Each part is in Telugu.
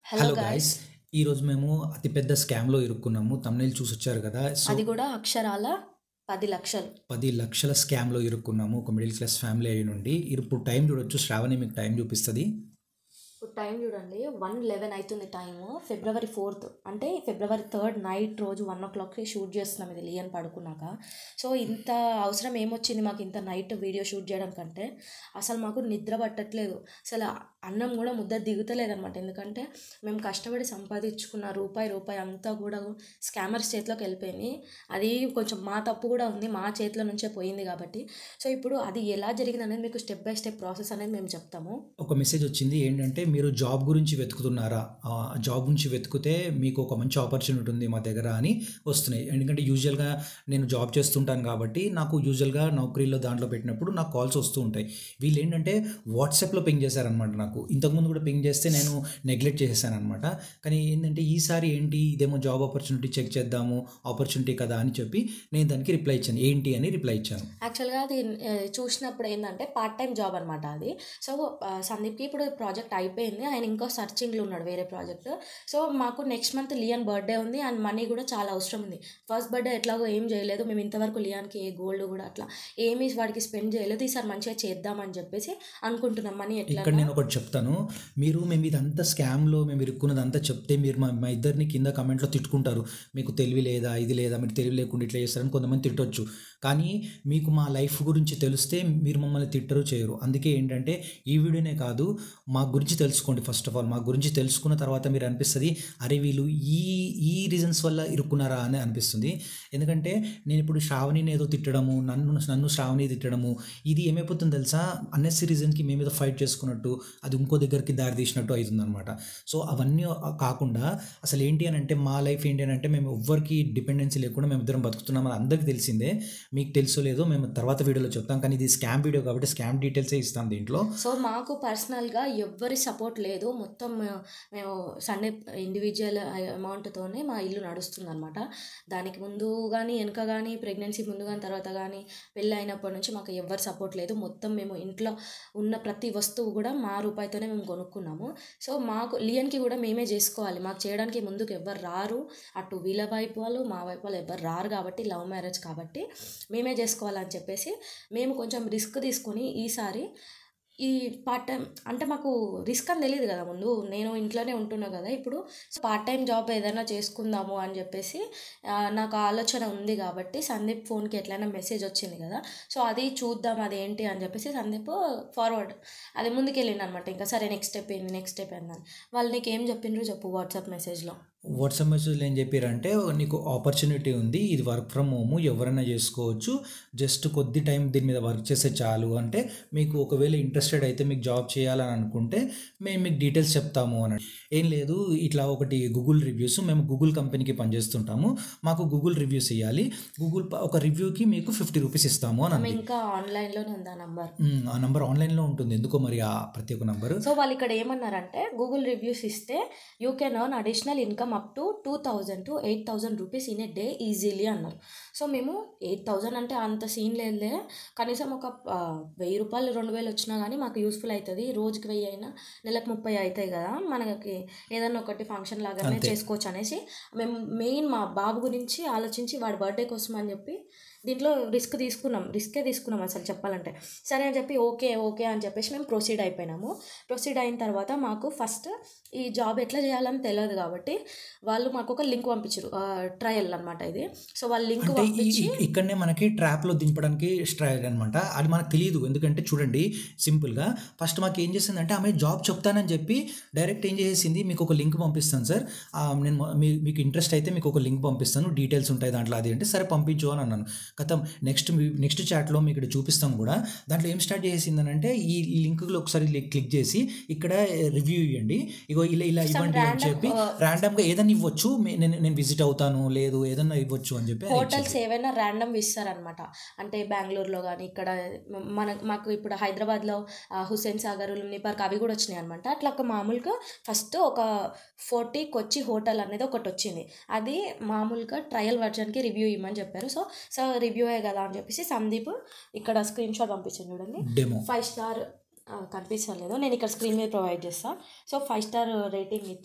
హలో హలో గాయ్స్ గాయ్స్ ఈరోజు మేము అతిపెద్ద స్కామ్లో ఇరుక్కున్నాము తమిళ చూసి వచ్చారు కదా సో అది కూడా అక్షరాల పది లక్షలు పది లక్షల స్కామ్లో ఇరుక్కున్నాము ఒక మిడిల్ క్లాస్ ఫ్యామిలీ అయి నుండి ఇప్పుడు టైం చూడొచ్చు శ్రావణి మీకు టైం చూపిస్తుంది ఇప్పుడు టైం చూడండి వన్ లెవెన్ అవుతుంది టైము ఫిబ్రవరి ఫోర్త్ అంటే ఫిబ్రవరి థర్డ్ నైట్ రోజు వన్ ఓ క్లాక్కి షూట్ చేస్తున్నాం ఇది లియన్ పడుకున్నాక సో ఇంత అవసరం ఏమొచ్చింది మాకు ఇంత నైట్ వీడియో షూట్ చేయడం కంటే అసలు మాకు నిద్ర పట్టట్లేదు అసలు అన్నం కూడా ముద్ద దిగుతలేదు అనమాట ఎందుకంటే మేము కష్టపడి సంపాదించుకున్న రూపాయి రూపాయి అంతా కూడా స్కామర్స్ చేతిలోకి వెళ్ళిపోయింది అది కొంచెం మా తప్పు కూడా ఉంది మా చేతిలో నుంచే పోయింది కాబట్టి సో ఇప్పుడు అది ఎలా జరిగింది అనేది మీకు స్టెప్ బై స్టెప్ ప్రాసెస్ అనేది మేము చెప్తాము ఒక మెసేజ్ వచ్చింది ఏంటంటే మీరు జాబ్ గురించి వెతుకుతున్నారా ఆ జాబ్ గురించి వెతికితే మీకు ఒక మంచి ఆపర్చునిటీ ఉంది మా దగ్గర అని వస్తున్నాయి ఎందుకంటే యూజువల్గా నేను జాబ్ చేస్తుంటాను కాబట్టి నాకు యూజువల్గా నౌకరీలో దాంట్లో పెట్టినప్పుడు నాకు కాల్స్ వస్తూ ఉంటాయి వీళ్ళు ఏంటంటే వాట్సాప్లో పింగ్ చేశారనమాట నాకు ఇంతకుముందు కూడా పింగ్ చేస్తే నేను నెగ్లెక్ట్ చేసేసాను అనమాట కానీ ఏంటంటే ఈసారి ఏంటి ఇదేమో జాబ్ ఆపర్చునిటీ చెక్ చేద్దాము ఆపర్చునిటీ కదా అని చెప్పి నేను దానికి రిప్లై ఇచ్చాను ఏంటి అని రిప్లై ఇచ్చాను యాక్చువల్గా అది ఆ, చూసినప్పుడు ఏంటంటే పార్ట్ టైం జాబ్ అనమాట అది సో ఆ, సందీప్కి ఇప్పుడు ప్రాజెక్ట్ అయిపోయింది ఆయన ఇంకో సర్చింగ్లో ఉన్నాడు వేరే ప్రాజెక్ట్ సో మాకు నెక్స్ట్ మంత్ లియాన్ బర్త్డే ఉంది అండ్ మనీ కూడా చాలా అవసరం ఉంది ఫస్ట్ బర్త్డే ఎట్లాగో ఏం చేయలేదు మేము ఇంతవరకు లియాన్కి ఏ గోల్డ్ కూడా అట్లా ఏమీ వాడికి స్పెండ్ చేయలేదు ఈసారి మంచిగా చేద్దామని చెప్పేసి అనుకుంటున్నాం మనీ ఎట్లా ఇక్కడ నేను ఒకటి చెప్తాను మీరు మేము ఇదంతా స్కామ్లో మేము ఇరుక్కున్నదంతా చెప్తే మీరు మా మా ఇద్దరిని కింద కమెంట్లో తిట్టుకుంటారు మీకు తెలివి లేదా ఇది లేదా మీరు తెలివి లేకుండా ఇట్లా చేస్తారని కొంతమంది తిట్టొచ్చు కానీ మీకు మా లైఫ్ గురించి తెలిస్తే మీరు మమ్మల్ని తిట్టరు చేయరు అందుకే ఏంటంటే ఈ వీడియోనే కాదు మా గురించి తెలుసుకోండి ఫస్ట్ ఆఫ్ ఆల్ మా గురించి తెలుసుకున్న తర్వాత మీరు అనిపిస్తుంది అరే వీళ్ళు ఈ ఈ రీజన్స్ వల్ల ఇరుక్కున్నారా అని అనిపిస్తుంది ఎందుకంటే నేను ఇప్పుడు శ్రావణిని ఏదో తిట్టడము నన్ను నన్ను శ్రావణి తిట్టడము ఇది ఏమైపోతుంది తెలుసా అన్నెసరీ రీజన్కి మేము ఏదో ఫైట్ చేసుకున్నట్టు అది ఇంకో దగ్గరికి దారి తీసినట్టు అవుతుంది అనమాట సో అవన్నీ కాకుండా అసలు ఏంటి అని అంటే మా లైఫ్ ఏంటి అని అంటే మేము ఎవ్వరికి డిపెండెన్సీ లేకుండా మేము ఇద్దరం బతుకుతున్నాం అని అందరికీ తెలిసిందే మీకు తెలుసో లేదో మేము తర్వాత వీడియోలో చెప్తాం కానీ ఇది స్కామ్ వీడియో కాబట్టి స్కామ్ డీటెయిల్సే ఇస్తాం దీంట్లో సో మాకు పర్సనల్గా ఎవ్వరి సపోర్ట్ లేదు మొత్తం మేము- మేము సండే ఇండివిజువల్ అమౌంట్తోనే మా ఇల్లు నడుస్తుంది అనమాట దానికి ముందు కానీ వెనక కానీ ప్రెగ్నెన్సీ ముందు కానీ తర్వాత కానీ పెళ్ళి అయినప్పటి నుంచి మాకు ఎవ్వరి సపోర్ట్ లేదు మొత్తం మేము ఇంట్లో ఉన్న ప్రతి వస్తువు కూడా మా రూపాయితోనే మేము కొనుక్కున్నాము సో మాకు లియన్కి కూడా మేమే చేసుకోవాలి మాకు చేయడానికి ముందుకు ఎవ్వరు రారు అటు వీళ్ళ వైపు వాళ్ళు మా వైపు వాళ్ళు ఎవ్వరు రారు కాబట్టి లవ్ మ్యారేజ్ కాబట్టి మేమే చేసుకోవాలని చెప్పేసి మేము కొంచెం రిస్క్ తీసుకొని ఈసారి ఈ పార్ట్ టైం అంటే మాకు రిస్క్ అని తెలియదు కదా ముందు నేను ఇంట్లోనే ఉంటున్నా కదా ఇప్పుడు పార్ట్ టైం జాబ్ ఏదైనా చేసుకుందాము అని చెప్పేసి ఆ, నాకు ఆలోచన ఉంది కాబట్టి సందీప్ ఫోన్కి ఎట్లయినా మెసేజ్ వచ్చింది కదా సో అది చూద్దాం అది ఏంటి అని చెప్పేసి సందీప్ ఫార్వర్డ్ అది ముందుకు వెళ్ళిండు అనమాట ఇంకా సరే నెక్స్ట్ స్టెప్ ఏంది నెక్స్ట్ స్టెప్ ఏందని వాళ్ళు నీకు ఏం చెప్పిండ్రు చెప్పు వాట్సాప్ మెసేజ్లో వాట్సాప్ మెసేజ్లో ఏం చెప్పారంటే నీకు ఆపర్చునిటీ ఉంది ఇది వర్క్ ఫ్రమ్ హోమ్ ఎవరైనా చేసుకోవచ్చు జస్ట్ కొద్ది టైం దీని మీద వర్క్ చేస్తే చాలు అంటే మీకు ఒకవేళ ఇంట్రెస్టెడ్ అయితే మీకు జాబ్ చేయాలని అనుకుంటే మేము మీకు డీటెయిల్స్ చెప్తాము అని ఏం లేదు ఇట్లా ఒకటి గూగుల్ రివ్యూస్ మేము గూగుల్ కంపెనీకి పనిచేస్తుంటాము మాకు గూగుల్ రివ్యూస్ ఇవ్వాలి గూగుల్ ప- ఒక రివ్యూకి మీకు ఫిఫ్టీ రూపీస్ ఇస్తాము అని ఆమె అంది ఇంకా ఆన్లైన్లోనే ఉంది ఆ నంబర్ మ్, ఆ నంబర్ ఆన్లైన్లో ఉంటుంది ఎందుకో మరి ఆ ప్రతి ఒక్క నంబరు సో వాళ్ళు ఇక్కడ ఏమన్నారంటే గూగుల్ రివ్యూస్ ఇస్తే you can earn additional income up to two thousand to eight thousand rupees in a day easily అన్నారు సో మేము ఎయిట్ థౌజండ్ అంటే అంత సీన్ లేదులే కనీసం ఒక ఆ, వెయ్యి రూపాయలు రెండు వేలు వచ్చినా కానీ మాకు యూస్ఫుల్ అవుతుంది రోజుకి వెయ్యి అయినా నెలకు ముప్పై అవుతాయి కదా మనకి ఏదైనా ఒకటి ఫంక్షన్ లాగానే అంతే. చేసుకోవచ్చు అనేసి మేము మెయిన్ మా బాబు గురించి ఆలోచించి వాడి బర్త్డే కోసం అని చెప్పి దీంట్లో రిస్క్ తీసుకున్నాం రిస్కే తీసుకున్నాం అసలు చెప్పాలంటే సరే అని చెప్పి ఓకే ఓకే అని చెప్పేసి మేము ప్రొసీడ్ అయిపోయినాము ప్రొసీడ్ అయిన తర్వాత మాకు ఫస్ట్ ఈ జాబ్ ఎట్లా చేయాలని తెలియదు కాబట్టి వాళ్ళు మాకు ఒక లింక్ పంపించారు ట్రయల్ అనమాట ఇది సో వాళ్ళు లింక్ అంటే ఈ- పంపించి ఈ- ఇక్కడనే మనకి ట్రాప్లో దింపడానికి స్ట్రైల్ అనమాట అది మనకు తెలియదు ఎందుకంటే చూడండి సింపుల్గా ఫస్ట్ మాకు ఏం చేసిందంటే ఆమె జాబ్ చెప్తానని చెప్పి డైరెక్ట్ ఏం చేసింది మీకు ఒక లింక్ పంపిస్తాను సార్ ఆ, నేను మొ- మీ- మీకు ఇంట్రెస్ట్ అయితే మీకు ఒక లింక్ పంపిస్తాను డీటెయిల్స్ ఉంటాయి దాంట్లో అది అంటే సరే పంపించు అని అన్నాను గతం నెక్స్ట్ నెక్స్ట్ చాట్లో మీకు ఇక్కడ చూపిస్తాం కూడా దాంట్లో ఏం స్టార్ట్ చేసిందనంటే ఈ లింక్లో ఒకసారి క్లిక్ చేసి ఇక్కడ రివ్యూ ఇవ్వండి ఇగో ఇలా ఇలా Some ఇవ్వండి అని random, చెప్పి uh, ర్యాండమ్గా ఏదైనా ఇవ్వచ్చు మే- నేను నేను విజిట్ అవుతాను లేదు ఏదన్నా ఇవ్వచ్చు అని చెప్పి అది హోటల్స్ ఇచ్చింది. ఏవైనా ర్యాండమ్ ఇస్తారనమాట అంటే బెంగళూరులో కానీ ఇక్కడ మన మాకు ఇప్పుడు హైదరాబాద్లో ఆ, హుస్సేన్ సాగర్ లుని పార్క్ అవి కూడా వచ్చినాయి అనమాట అట్లా ఒక మామూలుగా ఫస్ట్ ఒక ఫోర్టీ కొచ్చి హోటల్ అనేది ఒకటి వచ్చింది అది మామూలుగా ట్రయల్ వర్జన్కి రివ్యూ ఇవ్వమని చెప్పారు సో సో రివ్యూయే కదా అని చెప్పేసి సందీప్ ఇక్కడ స్క్రీన్ షాట్ పంపించాను చూడండి డెమో ఫైవ్ స్టార్ కనిపించలేదు నేను ఇక్కడ స్క్రీన్ మీద ప్రొవైడ్ చేస్తాను సో ఫైవ్ స్టార్ రేటింగ్ ఇచ్చి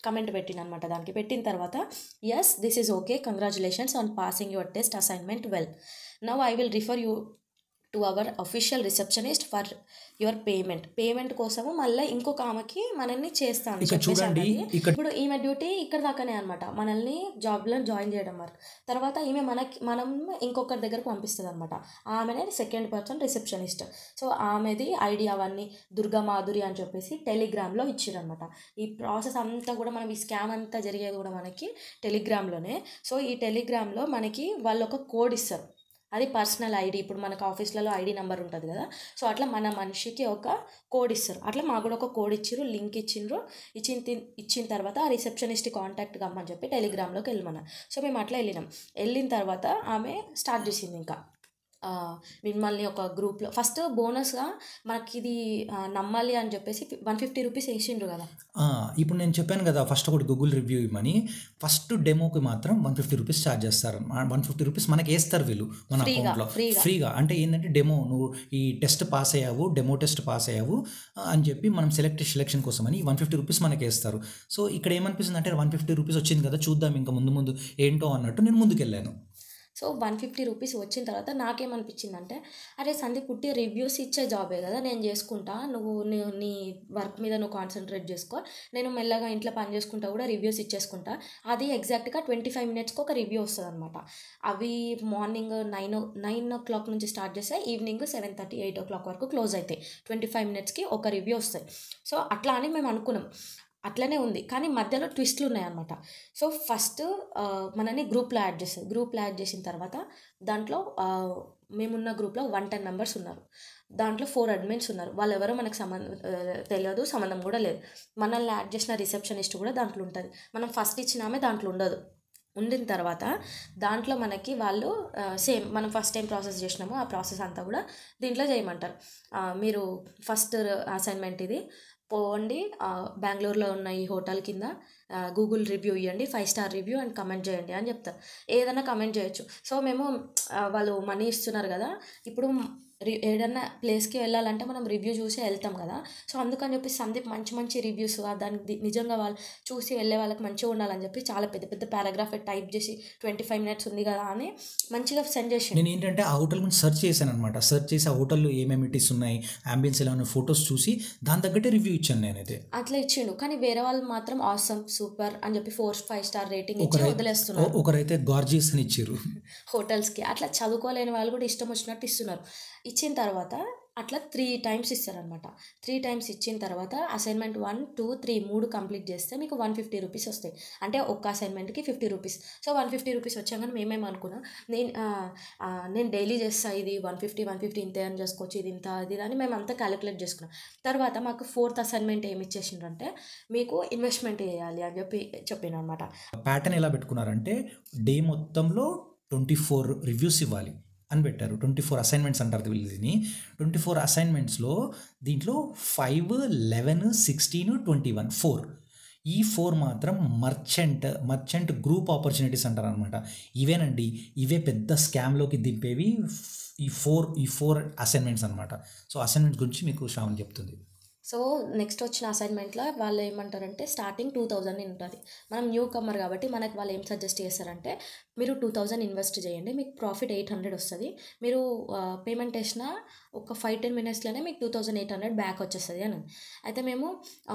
కమెంట్ పెట్టిన అనమాట దానికి పెట్టిన తర్వాత yes this is okay congratulations on passing your test assignment well now I will refer you to our official receptionist for your payment payment కోసము మళ్ళీ ఇంకొక ఆమెకి మనల్ని చేస్తాను ఇక్కడ చెప్పేసి చూడండి, అన్నది. ఇక్కడ- ఇప్పుడు ఈమె డ్యూటీ ఇక్కడ దాకానే అనమాట మనల్ని జాబ్లో జాయిన్ చేయడం వరకు తర్వాత ఈమె మనకి మనం ఇంకొకరి దగ్గరకు పంపిస్తుంది అనమాట ఆమెనే సెకండ్ పర్సన్ రిసెప్షనిస్ట్ సో ఆమెది ఐడి అవన్నీ దుర్గా మాధురి అని చెప్పేసి టెలిగ్రామ్లో ఇచ్చిరనమాట ఈ ప్రాసెస్ అంతా కూడా మనం ఈ స్కామ్ అంతా జరిగేది కూడా మనకి టెలిగ్రామ్లోనే సో ఈ టెలిగ్రామ్లో మనకి వాళ్ళు ఒక కోడ్ ఇస్తారు అది పర్సనల్ ఐడి ఇప్పుడు మనకు ఆఫీస్లలో ఐడి నెంబర్ ఉంటుంది కదా సో అట్లా మన మనిషికి ఒక కోడ్ ఇస్తారు అట్లా మాకు కూడా ఒక కోడ్ ఇచ్చిర్రు లింక్ ఇచ్చిండ్రు ఇచ్చిన తి- ఇచ్చిన తర్వాత ఆ రిసెప్షనిస్ట్ కాంటాక్ట్ కమ్మని చెప్పి టెలిగ్రామ్లోకి వెళ్ళమన్నారు సో మేము అట్లా వెళ్ళినాం వెళ్ళిన తర్వాత ఆమె స్టార్ట్ చేసింది ఇంకా ఆ, మిమ్మల్ని ఒక గ్రూప్లో ఫస్ట్ బోనస్గా మనకి ఇది ఆ, నమ్మాలి అని చెప్పేసి వన్ ఫిఫ్టీ రూపీస్ వేసిండ్రు కదా ఆ, ఇప్పుడు నేను చెప్పాను కదా ఫస్ట్ ఒకటి గూగుల్ రివ్యూ ఇవ్వమని ఫస్ట్ డెమోకి మాత్రం వన్ ఫిఫ్టీ రూపీస్ ఛార్జ్ చేస్తారు వన్ ఫిఫ్టీ రూపీస్ మనకి వేస్తారు వీళ్ళు మన ఫ్రీగా, అకౌంట్లో ఫ్రీగా. ఫ్రీగా అంటే ఏంటంటే డెమో నువ్వు ఈ టెస్ట్ పాస్ అయ్యావు డెమో టెస్ట్ పాస్ అయ్యావు ఆ, అని చెప్పి మనం సెలెక్ట్ సెలెక్షన్ కోసం అని వన్ ఫిఫ్టీ రూపీస్ మనకి వేస్తారు సో ఇక్కడ ఏమనిపిస్తుంది అంటే వన్ ఫిఫ్టీ రూపీస్ వచ్చింది కదా చూద్దాం ఇంకా ముందు ముందు ఏంటో అన్నట్టు నేను ముందుకు వెళ్ళాను సో వన్ ఫిఫ్టీ రూపీస్ వచ్చిన తర్వాత నాకేమనిపించిందంటే అరే సందీప్ పుట్టి రివ్యూస్ ఇచ్చే జాబే కదా నేను చేసుకుంటా నువ్వు నీ నీ వర్క్ మీద నువ్వు కాన్సన్ట్రేట్ చేసుకో నేను మెల్లగా ఇంట్లో పని చేసుకుంటా కూడా రివ్యూస్ ఇచ్చేసుకుంటా అది ఎగ్జాక్ట్గా ట్వంటీ ఫైవ్ మినిట్స్కి ఒక రివ్యూ వస్తుంది అనమాట అవి morning nine nine o'clock నుంచి స్టార్ట్ చేస్తే evening seven thirty eight o'clock వరకు క్లోజ్ అవుతాయి ట్వంటీ ఫైవ్ మినిట్స్కి ఒక రివ్యూ వస్తాయి సో అట్లా అని మేము అనుకున్నాం అట్లనే ఉంది కానీ మధ్యలో ట్విస్ట్లు ఉన్నాయన్నమాట సో ఫస్ట్ ఆ, మనని గ్రూప్లో యాడ్ చేస్తారు గ్రూప్లో యాడ్ చేసిన తర్వాత దాంట్లో ఆ, మేమున్న గ్రూప్లో వన్ టెన్ మెంబర్స్ ఉన్నారు దాంట్లో ఫోర్ అడ్మిన్స్ ఉన్నారు వాళ్ళు ఎవరో మనకు సంబంధం ఆ, తెలియదు సంబంధం కూడా లేదు మనల్ని యాడ్ చేసిన రిసెప్షనిస్ట్ కూడా దాంట్లో ఉంటుంది మనం ఫస్ట్ ఇచ్చిన ఆమె దాంట్లో ఉండదు ఉండిన తర్వాత దాంట్లో మనకి వాళ్ళు సేమ్ మనం ఫస్ట్ టైం ప్రాసెస్ చేసినామో ఆ ప్రాసెస్ అంతా కూడా దీంట్లో చేయమంటారు ఆ, మీరు ఫస్ట్ అసైన్మెంట్ ఇది పోండి ఆ, బెంగళూరులో ఉన్న ఈ హోటల్ కింద ఆ, గూగుల్ రివ్యూ ఇవ్వండి five star review and comment చేయండి అని చెప్తారు ఏదైనా కమెంట్ చేయొచ్చు సో మేము ఆ, వాళ్ళు మనీ ఇస్తున్నారు కదా ఇప్పుడు రి ఏదన్నా ప్లేస్కి వెళ్ళాలంటే మనం రివ్యూ చూసి వెళ్తాం కదా సో అందుకని చెప్పి సందీప్ మంచి మంచి రివ్యూస్ దానికి ది- నిజంగా వాళ్ళు చూసి వెళ్ళే వాళ్ళకి మంచిగా ఉండాలని చెప్పి చాలా పెద్ద పెద్ద పారాగ్రాఫ్ టైప్ చేసి ట్వంటీ ఫైవ్ మినిట్స్ ఉంది కదా అని మంచిగా సెండ్ చేసి నేను ఏంటంటే ఆ హోటల్ గురించి సెర్చ్ చేశాను అనమాట సెర్చ్ చేసి ఆ హోటల్లో ఏం ఎమిటీస్ ఉన్నాయి అంబియన్స్ ఎలా ఉన్నాయి ఫొటోస్ చూసి దాని తగ్గట్టే రివ్యూ ఇచ్చాను నేనైతే అట్లా ఇచ్చిండు కానీ వేరే వాళ్ళు మాత్రం ఆసమ్ సూపర్ అని చెప్పి ఫోర్ ఫైవ్ స్టార్ రేటింగ్ ఇచ్చి ఒకరై- వదిలేస్తున్నారు ఓ- ఒకరైతే గార్జియస్ అని ఇచ్చారు హోటల్స్కి అట్లా చదువుకోలేని వాళ్ళు కూడా ఇష్టం వచ్చినట్టు ఇస్తున్నారు ఇచ్చిన తర్వాత అట్లా త్రీ టైమ్స్ ఇస్తారనమాట త్రీ టైమ్స్ ఇచ్చిన తర్వాత అసైన్మెంట్ వన్ టూ త్రీ మూడు కంప్లీట్ చేస్తే మీకు వన్ ఫిఫ్టీ రూపీస్ వస్తాయి అంటే ఒక్క అసైన్మెంట్కి fifty rupees so one fifty rupees వచ్చాకని మేమేమనుకున్నాం నేను ఆ, ఆ, నేను డైలీ చేస్తా ఇది వన్ ఫిఫ్టీ వన్ ఫిఫ్టీ ఇంతే అని చేసుకోవచ్చు ఇది ఇంత అది ఇది అని మేము అంతా క్యాలిక్యులేట్ చేసుకున్నాం తర్వాత మాకు ఫోర్త్ అసైన్మెంట్ ఏమి ఇచ్చేసిండ్రంటే మీకు ఇన్వెస్ట్మెంట్ చేయాలి అని చెప్పి చెప్పిన అనమాట ప్యాటర్న్ ఎలా పెట్టుకున్నారంటే డే మొత్తంలో ట్వంటీ ఫోర్ రివ్యూస్ ఇవ్వాలి అని పెట్టారు ట్వంటీ ఫోర్ అసైన్మెంట్స్ అంటారు వీళ్ళని ట్వంటీ ఫోర్ అసైన్మెంట్స్లో దీంట్లో five eleven sixteen twenty one four ఈ ఫోర్ మాత్రం మర్చెంట్ మర్చెంట్ గ్రూప్ ఆపర్చునిటీస్ అంటారు అనమాట ఇవేనండి ఇవే పెద్ద స్కామ్లోకి దింపేవి ఈ ఫోర్ ఈ ఫోర్ అసైన్మెంట్స్ అనమాట సో అసైన్మెంట్స్ గురించి మీకు శ్రావణ్ చెప్తుంది సో నెక్స్ట్ వచ్చిన అసైన్మెంట్లో వాళ్ళు ఏమంటారంటే స్టార్టింగ్ టూ థౌజండ్ ఉంటుంది మనం న్యూ కమ్మర్ కాబట్టి మనకు వాళ్ళు ఏం సజెస్ట్ చేస్తారంటే మీరు టూ థౌజండ్ ఇన్వెస్ట్ చేయండి మీకు ప్రాఫిట్ ఎయిట్ హండ్రెడ్ వస్తుంది మీరు పేమెంట్ వేసిన ఒక ఫైవ్ టెన్ మినిట్స్లోనే మీకు two thousand eight hundred back వచ్చేస్తుంది అని అయితే మేము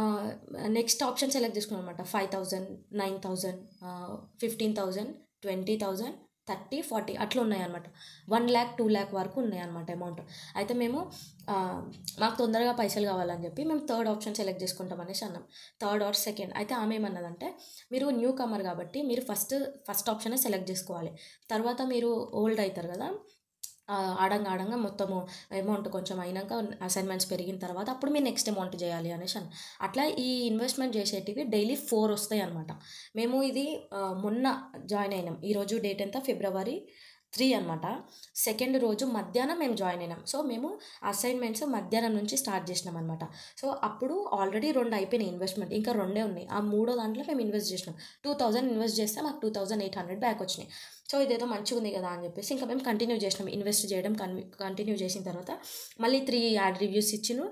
నెక్స్ట్ ఆప్షన్ సెలెక్ట్ చేసుకున్నాం అనమాట five thousand nine thousand fifteen thousand twenty thousand thirty forty అట్లా ఉన్నాయన్నమాట వన్ ల్యాక్ టూ ల్యాక్ వరకు ఉన్నాయన్నమాట అమౌంట్ అయితే మేము ఆ, మాకు తొందరగా పైసలు కావాలని చెప్పి మేము థర్డ్ ఆప్షన్ సెలెక్ట్ చేసుకుంటాం అనేసి అన్నాం థర్డ్ ఆర్ సెకండ్ అయితే ఆమె ఏమన్నదంటే మీరు న్యూ కమర్ కాబట్టి మీరు ఫస్ట్ ఫస్ట్ ఆప్షనే సెలెక్ట్ చేసుకోవాలి తర్వాత మీరు ఓల్డ్ అవుతారు కదా ఆ, ఆడంగా ఆడంగా మొత్తము అమౌంట్ కొంచెం అయినాక అసైన్మెంట్స్ పెరిగిన తర్వాత అప్పుడు మీరు నెక్స్ట్ అమౌంట్ చేయాలి అనేసి అన్న అట్లా ఈ ఇన్వెస్ట్మెంట్ చేసేటివి డైలీ ఫోర్ వస్తాయి అనమాట మేము ఇది ఆ, మొన్న జాయిన్ అయినాం ఈరోజు డేట్ ఎంత ఫిబ్రవరి త్రీ అనమాట సెకండ్ రోజు మధ్యాహ్నం మేము జాయిన్ అయినాం సో మేము అసైన్మెంట్స్ మధ్యాహ్నం నుంచి స్టార్ట్ చేసినాం అనమాట సో అప్పుడు ఆల్రెడీ రెండు అయిపోయినాయి ఇన్వెస్ట్మెంట్ ఇంకా రెండే ఉన్నాయి ఆ మూడో దాంట్లో మేము ఇన్వెస్ట్ చేసినాం టూ థౌజండ్ ఇన్వెస్ట్ చేస్తే మాకు two thousand eight hundred back వచ్చినాయి సో ఇదేదో మంచిగా ఉంది కదా అని చెప్పేసి ఇంకా మేము కంటిన్యూ చేసినాం ఇన్వెస్ట్ చేయడం కంటిన్యూ చేసిన తర్వాత మళ్ళీ త్రీ యాడ్ రివ్యూస్ ఇచ్చిను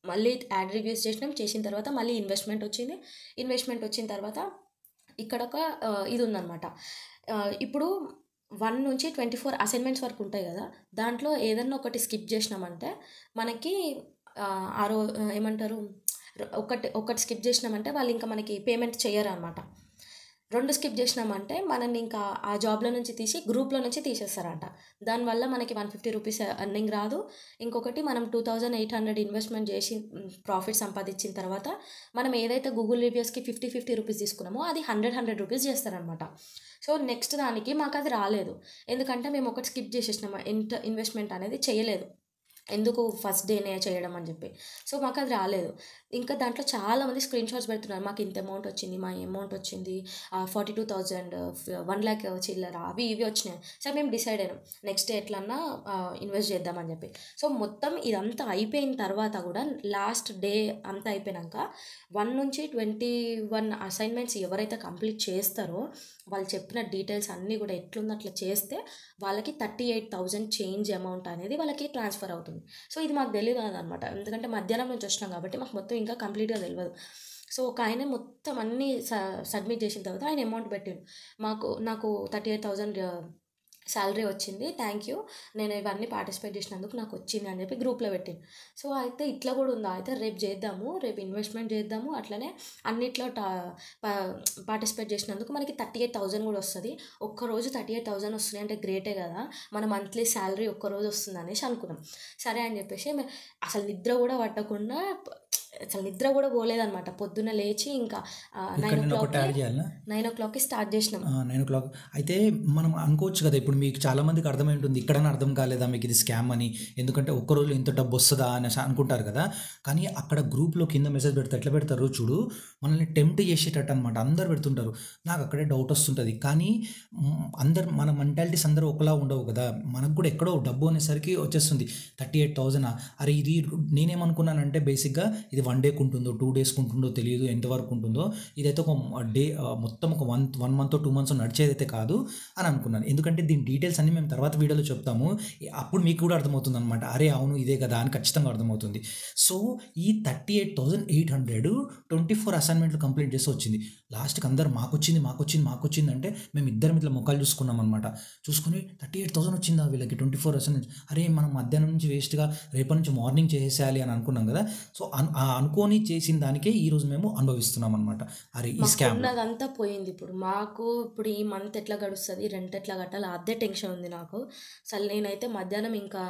మళ్ళీ యాడ్ రివ్యూస్ చేసినాం చేసిన తర్వాత మళ్ళీ ఇన్వెస్ట్మెంట్ వచ్చింది ఇన్వెస్ట్మెంట్ వచ్చిన తర్వాత ఇక్కడ ఒక ఆ, ఇది ఉందన్నమాట ఆ, ఇప్పుడు వన్ నుంచి ట్వంటీ ఫోర్ అసైన్మెంట్స్ వరకు ఉంటాయి కదా దాంట్లో ఏదన్నా ఒకటి స్కిప్ చేసినామంటే మనకి ఆ, ఆ రో ఏమంటారు ఒకటి ఒకటి స్కిప్ చేసినామంటే వాళ్ళు ఇంకా మనకి పేమెంట్ చేయరు అనమాట రెండు స్కిప్ చేసినామంటే మనల్ని ఇంకా ఆ జాబ్లో నుంచి తీసి గ్రూప్లో నుంచి తీసేస్తారంట దానివల్ల మనకి వన్ ఫిఫ్టీ రూపీస్ అర్నింగ్ రాదు ఇంకొకటి మనం two thousand eight hundred investment చేసి ప్రాఫిట్ సంపాదించిన తర్వాత మనం ఏదైతే గూగుల్ రివ్యూస్కి ఫిఫ్టీ ఫిఫ్టీ రూపీస్ తీసుకున్నామో అది హండ్రెడ్ హండ్రెడ్ రూపీస్ చేస్తారనమాట సో నెక్స్ట్ దానికి మాకు అది రాలేదు ఎందుకంటే మేము ఒకటి స్కిప్ చేసేసినాము ఇంట ఇన్వెస్ట్మెంట్ అనేది చేయలేదు ఎందుకు ఫస్ట్ డేనే చేయడం అని చెప్పి సో మాకు అది రాలేదు ఇంకా దాంట్లో చాలామంది స్క్రీన్ షాట్స్ పెడుతున్నారు మాకు ఇంత అమౌంట్ వచ్చింది మా అమౌంట్ వచ్చింది forty two thousand one lakh చిల్లర అవి ఇవి వచ్చినాయి సో మేము డిసైడ్ అయినాం నెక్స్ట్ ఎట్లన్నా ఇన్వెస్ట్ చేద్దామని చెప్పి సో మొత్తం ఇదంతా అయిపోయిన తర్వాత కూడా లాస్ట్ డే అంతా అయిపోయినాక వన్ నుంచి ట్వంటీ వన్ అసైన్మెంట్స్ ఎవరైతే కంప్లీట్ చేస్తారో వాళ్ళు చెప్పిన డీటెయిల్స్ అన్నీ కూడా ఎట్లుందో అట్లా చేస్తే వాళ్ళకి thirty eight thousand change amount అనేది వాళ్ళకి ట్రాన్స్ఫర్ అవుతుంది సో ఇది మాకు తెలియదు అనమాట ఎందుకంటే మధ్యాహ్నం నుంచి వచ్చినాం కాబట్టి మాకు మొత్తం ఇంకా కంప్లీట్గా తెలియదు సో ఒక ఆయన మొత్తం అన్నీ స సబ్మిట్ చేసిన తర్వాత ఆయన అమౌంట్ పెట్టిండు మాకు నాకు థర్టీ ఎయిట్ థౌజండ్ శాలరీ వచ్చింది థ్యాంక్ యూ నేను ఇవన్నీ పార్టిసిపేట్ చేసినందుకు నాకు వచ్చింది అని చెప్పి గ్రూప్లో పెట్టింది సో అయితే ఇట్లా కూడా ఉందా అయితే రేపు చేద్దాము రేపు ఇన్వెస్ట్మెంట్ చేద్దాము అట్లనే అన్నిట్లో టా పార్టిసిపేట్ చేసినందుకు మనకి థర్టీ ఎయిట్ థౌజండ్ కూడా వస్తుంది ఒక్కరోజు థర్టీ ఎయిట్ థౌజండ్ వస్తుంది అంటే గ్రేటే కదా మన మంత్లీ శాలరీ ఒక్కరోజు వస్తుంది అనేసి అనుకున్నాం సరే అని చెప్పేసి మే- అసలు నిద్ర కూడా పట్టకుండా అసలు నిద్ర కూడా పోలేదన్నమాట పొద్దున్న లేచి ఇంకా ఇక్కడ నైన్ ఓ నేను ఒకటి యాడ్ క్లాక్కి చేయాలా నైన్ ఓ క్లాక్కి స్టార్ట్ చేసినాం నైన్ ఓ క్లాక్ అయితే మనం అనుకోవచ్చు కదా ఇప్పుడు మీకు చాలా మందికి అర్థమై ఉంటుంది ఇక్కడనే అర్థం కాలేదా మీకు ఇది స్కామ్ అని ఎందుకంటే ఒక్క రోజు ఇంత డబ్బు వస్తుందా అని అనుకుంటారు కదా కానీ అక్కడ గ్రూప్లో కింద మెసేజ్ పెడితే ఎట్లా పెడతారు చూడు మనల్ని టెంప్ట్ చేసేటట్టు అనమాట అందరు పెడుతుంటారు నాకు అక్కడే డౌట్ వస్తుంటుంది కానీ మ్, అందరు మన మెంటాలిటీస్ అందరూ ఒకలా ఉండవు కదా మనకు కూడా ఎక్కడో డబ్బు అనేసరికి వచ్చేస్తుంది థర్టీ ఎయిట్ థౌజండ్ అరే ఇది నేనేమనుకున్నానంటే బేసిక్గా ఇది వన్ డేకి ఉంటుందో టూ డేస్కి ఉంటుందో తెలియదు ఎంతవరకు ఉంటుందో ఇదైతే ఒక డే మొత్తం ఒక one one month two months నడిచేదైతే కాదు అని అనుకున్నాను ఎందుకంటే దీని డీటెయిల్స్ అన్ని మేము తర్వాత వీడియోలో చెప్తాము అప్పుడు మీకు కూడా అర్థమవుతుంది అనమాట అరే అవును ఇదే కదా అని ఖచ్చితంగా అర్థమవుతుంది సో ఈ thirty eight thousand eight hundred twenty four అసైన్మెంట్లు కంప్లీట్ చేసి వచ్చింది లాస్ట్కి అందరు మాకు వచ్చింది మాకు వచ్చింది మాకు వచ్చింది అంటే మేము ఇద్దరం ఇట్లా ముఖాలు చూసుకున్నాం అనమాట చూసుకుని థర్టీ ఎయిట్ థౌసండ్ వచ్చిందా వీళ్ళకి ట్వంటీ ఫోర్ అసైన్మెంట్స్ అరే మనం మధ్యాహ్నం నుంచి వేస్ట్గా రేపటి నుంచి మార్నింగ్ చేసేయాలి అని అనుకున్నాం కదా సో అన్- ఆ అనుకోని చేసిన దానికే ఈ రోజు మేము అనుభవిస్తున్నాం అనమాట అరే ఈ మాకు స్కామ్ ఉన్నదంతా పోయింది ఇప్పుడు మాకు ఇప్పుడు ఈ మంత్ ఎట్లా గడుస్తుంది రెంట్ ఎట్లా కట్టాలి అదే టెన్షన్ ఉంది నాకు అసలు నేనైతే మధ్యాహ్నం ఇంకా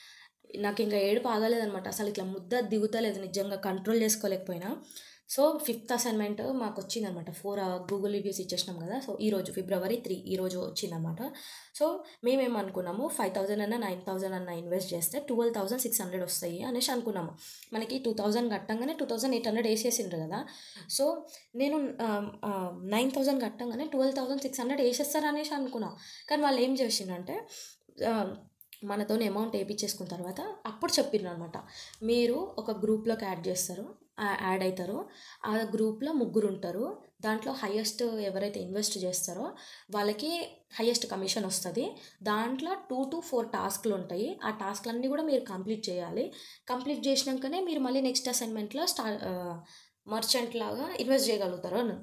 నాకు ఇంకా ఏడుపు ఆగలేదనమాట అసలు ఇట్లా ముద్ద దిగుతలేదు నిజంగా కంట్రోల్ చేసుకోలేకపోయినా సో ఫిఫ్త్ అసైన్మెంట్ మాకు వచ్చిందనమాట ఫోర్ గూగుల్ రివ్యూస్ ఇచ్చేసినాం కదా సో ఈరోజు ఫిబ్రవరి త్రీ ఈరోజు వచ్చిందనమాట సో మేమేమనుకున్నాము ఫైవ్ థౌజండ్ అన్న నైన్ థౌజండ్ అన్న ఇన్వెస్ట్ చేస్తే ట్వెల్వ్ థౌసండ్ సిక్స్ హండ్రెడ్ వస్తాయి అనేసి అనుకున్నాము మనకి టూ థౌజండ్ కట్టంగానే టూ థౌజండ్ ఎయిట్ హండ్రెడ్ వేసేసిండ్రు కదా సో నేను నైన్ థౌజండ్ కట్టంగానే ట్వెల్వ్ థౌజండ్ సిక్స్ హండ్రెడ్ వేసేస్తారు అనేసి అనుకున్నా కానీ వాళ్ళు ఏం చేసిండ్రంటే ఆ, మనతో అమౌంట్ వేయించేసుకున్న తర్వాత అప్పుడు చెప్పిండ్రు అనమాట మీరు ఒక గ్రూప్లోకి యాడ్ చేస్తారు ఆ- యాడ్ అవుతారు ఆ గ్రూప్లో ముగ్గురు ఉంటారు దాంట్లో హయ్యెస్ట్ ఎవరైతే ఇన్వెస్ట్ చేస్తారో వాళ్ళకి హయ్యెస్ట్ కమిషన్ వస్తుంది దాంట్లో టూ టు ఫోర్ టాస్క్లు ఉంటాయి ఆ టాస్క్లన్నీ కూడా మీరు కంప్లీట్ చేయాలి కంప్లీట్ చేసినాకనే మీరు మళ్ళీ నెక్స్ట్ అసైన్మెంట్లో స్టా మర్చెంట్ లాగా ఇన్వెస్ట్ చేయగలుగుతారు అని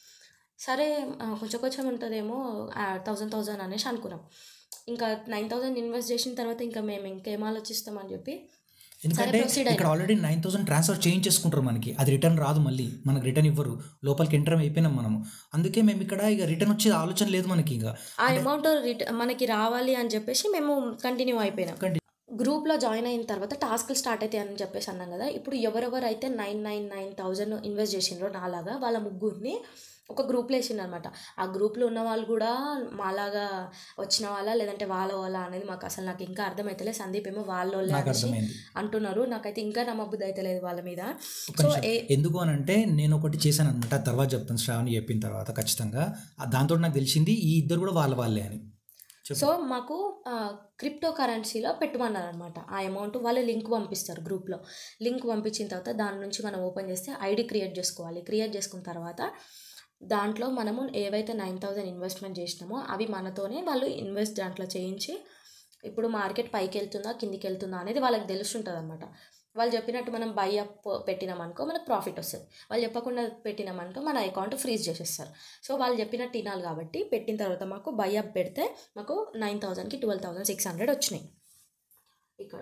సరే ఆ, కొంచెం కొంచెం ఉంటుందేమో థౌజండ్ థౌజండ్ అనేసి అనుకున్నాం ఇంకా నైన్ థౌజండ్ ఇన్వెస్ట్ చేసిన తర్వాత ఇంకా మేము ఇంకేం ఆలోచిస్తామని చెప్పి ఎందుకంటే proceed ఇక్కడ already nine thousand transfer change చేసుకుంటారు మనకి అది రిటర్న్ రాదు మళ్ళీ మనకు రిటర్న్ ఇవ్వరు లోపలికి ఎంటర్ అయిపోయినాం మనము అందుకే మేము ఇక్కడ ఇక రిటర్న్ వచ్చే ఆలోచన లేదు మనకి ఇక ఆ అమౌంట్ రిట మనకి రావాలి అని చెప్పేసి మేము కంటిన్యూ అయిపోయినాం Continue. గ్రూప్లో జాయిన్ అయిన తర్వాత టాస్క్లు స్టార్ట్ అవుతాయి అని చెప్పేసి అన్నాం కదా ఇప్పుడు ఎవరెవరు అయితే nine nine nine thousand invest చేసిండ్రో నాలాగా వాళ్ళ ముగ్గురిని ఒక గ్రూప్లో వేసిండ్రు అనమాట ఆ గ్రూప్లో ఉన్న వాళ్ళు కూడా మాలాగా వచ్చిన వాళ్ళ లేదంటే వాళ్ళ వాళ్ళ అనేది మాకు అసలు నాకు ఇంకా అర్థమైతలేదు సందీప్ ఏమో వాళ్ళ వాళ్ళే నాకు అనేసి అర్థమైంది అంటున్నారు నాకైతే ఇంకా నమ్మబుద్ధి అయితే వాళ్ళ మీద ఒక్క సో నిమిషం. ఏ ఎందుకు అని అంటే నేను ఒకటి చేశాను అనమాట తర్వాత చెప్తాను శ్రావణి చెప్పిన తర్వాత ఖచ్చితంగా ఆ దాంతో నాకు తెలిసింది ఈ ఇద్దరు కూడా వాళ్ళ వాళ్ళే అని చెప్పు. సో మాకు క్రిప్టో కరెన్సీలో పెట్టమన్నారు అనమాట ఆ అమౌంట్ వాళ్ళు లింక్ పంపిస్తారు గ్రూప్లో లింక్ పంపించిన తర్వాత దాని నుంచి మనం ఓపెన్ చేస్తే ఐడి క్రియేట్ చేసుకోవాలి క్రియేట్ చేసుకున్న తర్వాత దాంట్లో మనము ఏవైతే నైన్ థౌజండ్ ఇన్వెస్ట్మెంట్ చేసినామో అవి మనతోనే వాళ్ళు ఇన్వెస్ట్ దాంట్లో చేయించి ఇప్పుడు మార్కెట్ పైకి వెళ్తుందా కిందికి వెళ్తుందా అనేది వాళ్ళకి తెలుస్తుంటుంది అనమాట వాళ్ళు చెప్పినట్టు మనం బై అప్ పెట్టినామనుకో మనకు ప్రాఫిట్ వస్తుంది వాళ్ళు చెప్పకుండా పెట్టినామనుకో మన అకౌంట్ ఫ్రీజ్ చేసేస్తారు సో వాళ్ళు చెప్పినట్టు తినాలి కాబట్టి పెట్టిన తర్వాత మాకు బై అప్ పెడితే మాకు నైన్ థౌజండ్కి ట్వెల్వ్ థౌజండ్ సిక్స్ హండ్రెడ్ వచ్చినాయి ఇక్కడ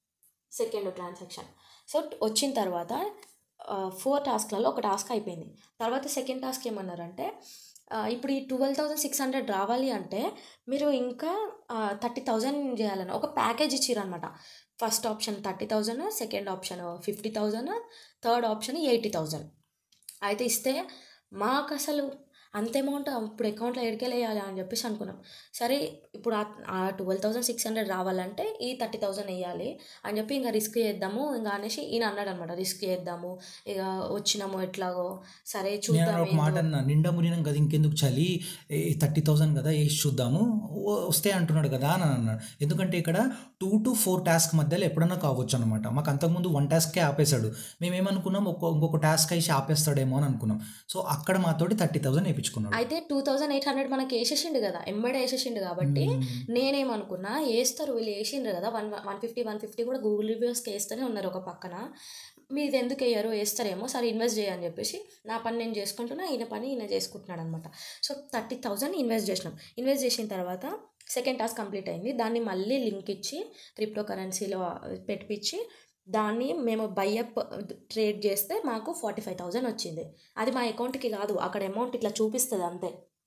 సెకండ్ ట్రాన్సాక్షన్ సో వచ్చిన తర్వాత ఫోర్ టాస్క్లలో ఒక టాస్క్ అయిపోయింది తర్వాత సెకండ్ టాస్క్ ఏమన్నారంటే ఆ, ఇప్పుడు ఈ ట్వెల్వ్ థౌజండ్ సిక్స్ హండ్రెడ్ రావాలి అంటే మీరు ఇంకా థర్టీ థౌజండ్ చేయాలని ఒక ప్యాకేజ్ ఇచ్చిరనమాట first option thirty thousand second option fifty thousand third option eighty thousand అయితే ఇస్తే మాకు అసలు అంత అమౌంట్ ఇప్పుడు అకౌంట్లో ఎడికెళ్ళేయాలి అని చెప్పేసి అనుకున్నాం సరే ఇప్పుడు ఆ- ఆ ట్వెల్వ్ థౌసండ్ సిక్స్ హండ్రెడ్ రావాలంటే ఈ థర్టీ థౌసండ్ వేయాలి అని చెప్పి ఇంకా రిస్క్ చేద్దాము ఇంకా అనేసి ఈయన అన్నాడు అనమాట రిస్క్ చేద్దాము ఇక వచ్చినాము ఎట్లాగో సరే నేను చూద్దాం ఒక మాట ఏందో. అన్నా నిండా మునినాం కదా ఇంకెందుకు చలి థర్టీ థౌసండ్ కదా వేసి చూద్దాము ఓ- వస్తే అంటున్నాడు కదా అని అన్నాడు ఎందుకంటే ఇక్కడ టూ టు ఫోర్ టాస్క్ మధ్యలో ఎప్పుడన్నా కావచ్చు అనమాట మాకు అంతకుముందు వన్ టాస్కే ఆపేశాడు మేము ఏమనుకున్నాం ఒక్క ఇంకొక టాస్క్ వేసి ఆపేస్తాడేమో అని అనుకున్నాం సో అక్కడ మాతోటి థర్టీ థౌసండ్ వేయించుకున్నాడు అయితే టూ థౌజండ్ ఎయిట్ హండ్రెడ్ మనకి వేసేసిండు కదా ఎంబడే వేసేసిండు కాబట్టి నేనేమనుకున్నా వేస్తారు వీళ్ళు వేసిండ్రు కదా one one fifty one fifty కూడా గూగుల్ రివ్యూస్కి వేస్తూనే ఉన్నారు ఒక పక్కన మీది ఎందుకు వేయరు వేస్తారేమో సరే ఇన్వెస్ట్ చేయని చెప్పేసి నా పని నేను చేసుకుంటున్నా ఈయన పని ఈయన చేసుకుంటున్నాడు అనమాట సో థర్టీ థౌజండ్ ఇన్వెస్ట్ చేసినాం ఇన్వెస్ట్ చేసిన తర్వాత సెకండ్ టాస్క్ కంప్లీట్ అయింది దాన్ని మళ్ళీ లింక్ ఇచ్చి క్రిప్టో కరెన్సీలో పెట్టించి దాన్ని మేము బైఅప్ ట్రేడ్ చేస్తే మాకు ఫార్టీ ఫైవ్ థౌజండ్ వచ్చింది అది మా అకౌంట్కి కాదు అక్కడ అమౌంట్ ఇట్లా చూపిస్తుంది అంతే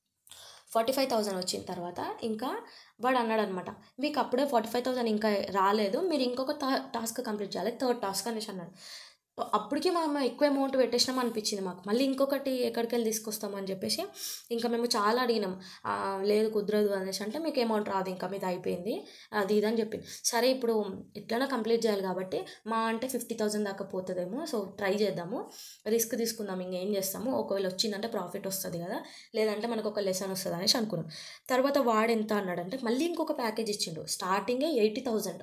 ఫార్టీ ఫైవ్ థౌజండ్ వచ్చిన తర్వాత ఇంకా వాడు అన్నాడు అనమాట మీకు అప్పుడే ఫార్టీ ఫైవ్ థౌసండ్ ఇంకా రాలేదు మీరు ఇంకొక టా- టాస్క్ కంప్లీట్ చేయాలి థర్డ్ టాస్క్ అనేసి అన్నాడు అప్పటికి మేము ఎక్కువ అమౌంట్ పెట్టేసినాం అనిపించింది మాకు మళ్ళీ ఇంకొకటి ఎక్కడికి వెళ్ళి తీసుకొస్తామని చెప్పేసి ఇంకా మేము చాలా అడిగినాం "ఆ, లేదు కుదరదు అనేసి అంటే మీకు అమౌంట్ రాదు ఇంకా మీది అయిపోయింది అది ఇది అని చెప్పింది సరే ఇప్పుడు ఎట్లైనా కంప్లీట్ చేయాలి కాబట్టి మా అంటే ఫిఫ్టీ థౌసండ్ దాకా పోతుందేమో సో ట్రై చేద్దాము రిస్క్ తీసుకుందాం ఇంకేం చేస్తాము ఒకవేళ వచ్చిందంటే ప్రాఫిట్ వస్తుంది కదా లేదంటే మనకు ఒక లెసన్ వస్తుంది అనేసి అనుకున్నాం తర్వాత వాడు ఎంత అన్నాడంటే మళ్ళీ ఇంకొక ప్యాకేజ్ ఇచ్చిండు స్టార్టింగే ఎయిటీ థౌజండ్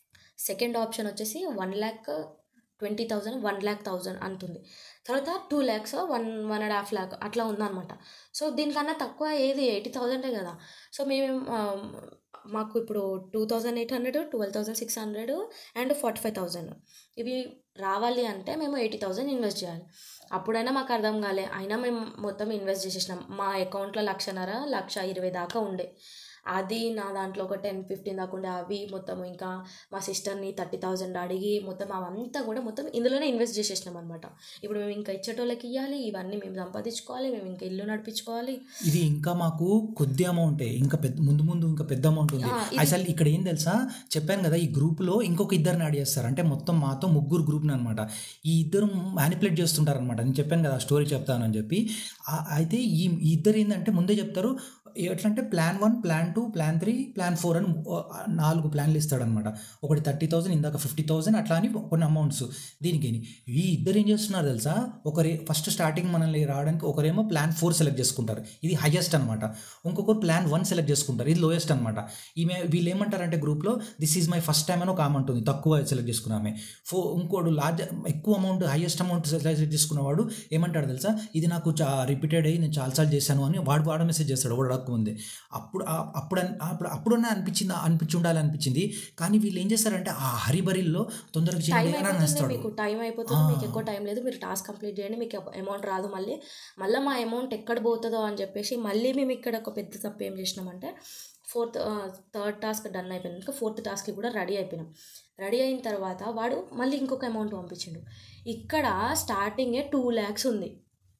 సెకండ్ ఆప్షన్ వచ్చేసి one lakh twenty thousand one lakh thousand అంటుంది తర్వాత two lakhs one one and half lakh అట్లా ఉందన్నమాట సో దీనికన్నా తక్కువ ఏది ఎయిటీ థౌజండే కదా సో మేము ఆ, మాకు ఇప్పుడు two thousand eight hundred twelve thousand six hundred and forty five thousand ఇవి రావాలి అంటే మేము ఎయిటీ థౌజండ్ ఇన్వెస్ట్ చేయాలి అప్పుడైనా మాకు అర్థం కాలే అయినా మేము మొత్తం ఇన్వెస్ట్ చేసేసినాం మా అకౌంట్లో లక్షన్నర లక్ష ఇరవై దాకా ఉండే అది నా దాంట్లో ఒక టెన్ ఫిఫ్టీన్ దాకా ఉండే అవి మొత్తం ఇంకా మా సిస్టర్ని థర్టీ థౌజండ్ అడిగి మొత్తం అవంతా కూడా మొత్తం ఇందులోనే ఇన్వెస్ట్ చేసేసినాం అనమాట ఇప్పుడు మేము ఇంకా ఇచ్చేటోళ్ళకి ఇవ్వాలి ఇవన్నీ మేము సంపాదించుకోవాలి మేము ఇంకా ఇల్లు నడిపించుకోవాలి ఇది ఇంకా మాకు కొద్ది అమౌంటే ఇంకా పెద్ద ముందు ముందు ఇంకా పెద్ద అమౌంట్ ఉంది ఆ, ఇది- అసలు ఇక్కడ ఏం తెలుసా చెప్పాను కదా ఈ గ్రూప్లో ఇంకొక ఇద్దరిని యాడ్ చేస్తారు అంటే మొత్తం మాతో ముగ్గురు గ్రూప్ని అనమాట ఈ ఇద్దరు మ్యానిపులేట్ చేస్తుంటారు అనమాట నేను చెప్పాను కదా స్టోరీ చెప్తానని చెప్పి ఆ- అయితే ఈ ఈ ఇద్దరు ఏంటంటే ముందే చెప్తారు ఎట్లా అంటే plan one plan two plan three plan four అని ఆ, నాలుగు ప్లాన్లు ఇస్తాడనమాట ఒకటి థర్టీ థౌసండ్ ఇందాక ఫిఫ్టీ థౌసండ్ అట్లా అని కొన్ని అమౌంట్స్ దీనికి ఈ ఇద్దరు ఏం చేస్తున్నారు తెలుసా ఒకరి ఫస్ట్ స్టార్టింగ్ మనల్ని రావడానికి ఒకరేమో ప్లాన్ ఫోర్ సెలెక్ట్ చేసుకుంటారు ఇది హైయెస్ట్ అనమాట ఇంకొకరు ప్లాన్ వన్ సెలెక్ట్ చేసుకుంటారు ఇది లోయెస్ట్ అనమాట ఈమె వీళ్ళు ఏమంటారంటే గ్రూప్లో this is my first time అని ఒక ఆమె ఉంటుంది తక్కువ సెలెక్ట్ చేసుకున్నామే ఫో ఇంకోడు లార్జ్ ఎక్కువ అమౌంట్ హైయెస్ట్ అమౌంట్ సెలెక్ట్ చేసుకున్నవాడు ఏమంటాడు తెలుసా ఇది నాకు చా రిపీటెడ్ అయ్యి నేను చాలాసార్లు చేశాను అని వాడు వాడు మెసేజ్ చేస్తాడు వాడు అడగకముందే అప్పుడు ఆ- అప్పుడు అన్- అప్పుడు అప్పుడన్నా అనిపించింది అనిపించి ఉండాలి అనిపించింది కానీ వీళ్ళు ఏం చేస్తారంటే ఆ హరిబరిల్లో తొందరగా టైం చేయండి అని అయిపోతుంది అనేస్తాడు మీకు టైం అయిపోతుంది ఆ. మీకు ఎక్కువ టైం లేదు మీరు టాస్క్ కంప్లీట్ చేయండి మీకు అమౌంట్ రాదు మళ్ళీ మళ్ళీ మా అమౌంట్ ఎక్కడ పోతుందో అని చెప్పేసి మళ్ళీ మేము ఇక్కడ ఒక పెద్ద తప్పు ఏం చేసినామంటే ఫోర్త్ థర్డ్ టాస్క్ డన్ అయిపోయినాక ఫోర్త్ టాస్క్కి కూడా రెడీ అయిపోయినాం రెడీ అయిన తర్వాత వాడు మళ్ళీ ఇంకొక అమౌంట్ పంపించిండు ఇక్కడ స్టార్టింగే టూ ల్యాక్స్ ఉంది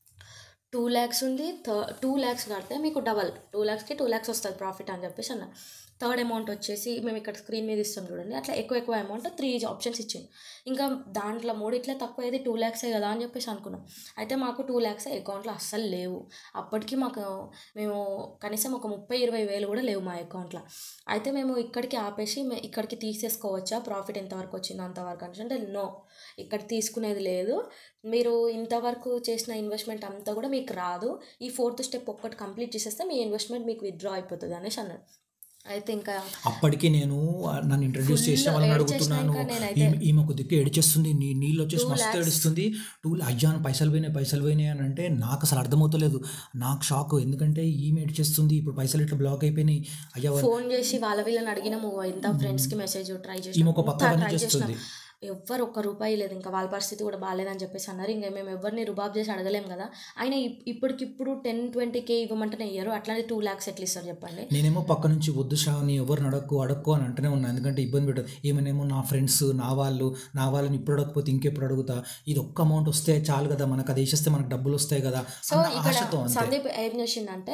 టూ ల్యాక్స్ ఉంది టూ ల్యాక్స్ కడితే మీకు డబల్ టూ ల్యాక్స్కి టూ ల్యాక్స్ వస్తుంది ప్రాఫిట్ అని చెప్పేసి అన్న థర్డ్ అమౌంట్ వచ్చేసి మేము ఇక్కడ స్క్రీన్ మీద ఇస్తాం చూడండి అట్లా ఎక్కువ ఎక్కువ అమౌంట్ త్రీ ఆప్షన్స్ ఇచ్చింది ఇంకా దాంట్లో మూడు ఇట్లా తక్కువ ఏది టూ ల్యాక్సే కదా అని చెప్పేసి అనుకున్నాం అయితే మాకు టూ ల్యాక్స్ అకౌంట్లో అస్సలు లేవు అప్పటికి మాకు మేము కనీసం ఒక ముప్పై ఇరవై వేలు కూడా లేవు మా అకౌంట్లో అయితే మేము ఇక్కడికి ఆపేసి మే- ఇక్కడికి తీసేసుకోవచ్చా ప్రాఫిట్ ఎంతవరకు వచ్చిందో అంతవరకు అని అంటే నో ఇక్కడ తీసుకునేది లేదు మీరు ఇంతవరకు చేసిన ఇన్వెస్ట్మెంట్ అంతా కూడా మీకు రాదు ఈ ఫోర్త్ స్టెప్ ఒక్కటి కంప్లీట్ చేసేస్తే మీ ఇన్వెస్ట్మెంట్ మీకు విత్డ్రా అయిపోతుంది అనేసి అన్నాడు అయితే ఇంకా అప్పటికి నేను ఆ, నన్ను ఇంట్రడ్యూస్ Full చేసిన వాళ్ళని ఏడ్చేసినా అడుగుతున్నాను ఇంకా నేనైతే. ఈమె- ఈమె ఒక దిక్కు ఏడిచేస్తుంది నీ నీళ్ళు వచ్చేసి Two మస్తు lakhs. ఏడుస్తుంది టూ అయ్యా పైసలు పోయినాయి పైసలు పోయినాయి అని అంటే నాకు అసలు అర్థమవుతలేదు నాకు షాక్ ఎందుకంటే ఈమె ఏడ్చేస్తుంది ఇప్పుడు పైసలు ఇట్లా బ్లాక్ అయిపోయినాయి అయ్యా ఫోన్ చేసి వాళ్ళ వీళ్ళని అడిగినాము ఎంత ఫ్రెండ్స్కి మెసేజ్ ట్రై ఈమె ఒక పక్క చేసి పని ట్రై చేసినాం చేస్తుంది ఎవ్వరు ఒక్క రూపాయి లేదు ఇంకా వాళ్ళ పరిస్థితి కూడా బాగాలేదని చెప్పేసి అన్నారు ఇంకా మేము ఎవరిని రుబాబ్ చేసి అడగలేం కదా ఆయన ఇప్- ఇప్పటికిప్పుడు టెన్ ట్వంటీ కే ఇవ్వమంటేనే ఇయ్యరు అట్లానే టూ ల్యాక్స్ ఎట్లా ఇస్తారు చెప్పండి నేనేమో పక్క నుంచి వద్దు శ్రావణి ఎవరిని అడక్కు అడక్కు అని అంటూనే ఉన్నాను ఎందుకంటే ఇబ్బంది పెట్టదు ఏమనేమో నా ఫ్రెండ్స్ నా వాళ్ళు నా వాళ్ళని ఇప్పుడు అడగకపోతే ఇంకెప్పుడు అడుగుతా ఇది ఒక్క అమౌంట్ వస్తే చాలు కదా మనకు అది వేసేస్తే మనకు డబ్బులు వస్తాయి కదా సో అన్న ఇక్కడ ఆశతో అంతే సందీప్ ఏం చేసిండంటే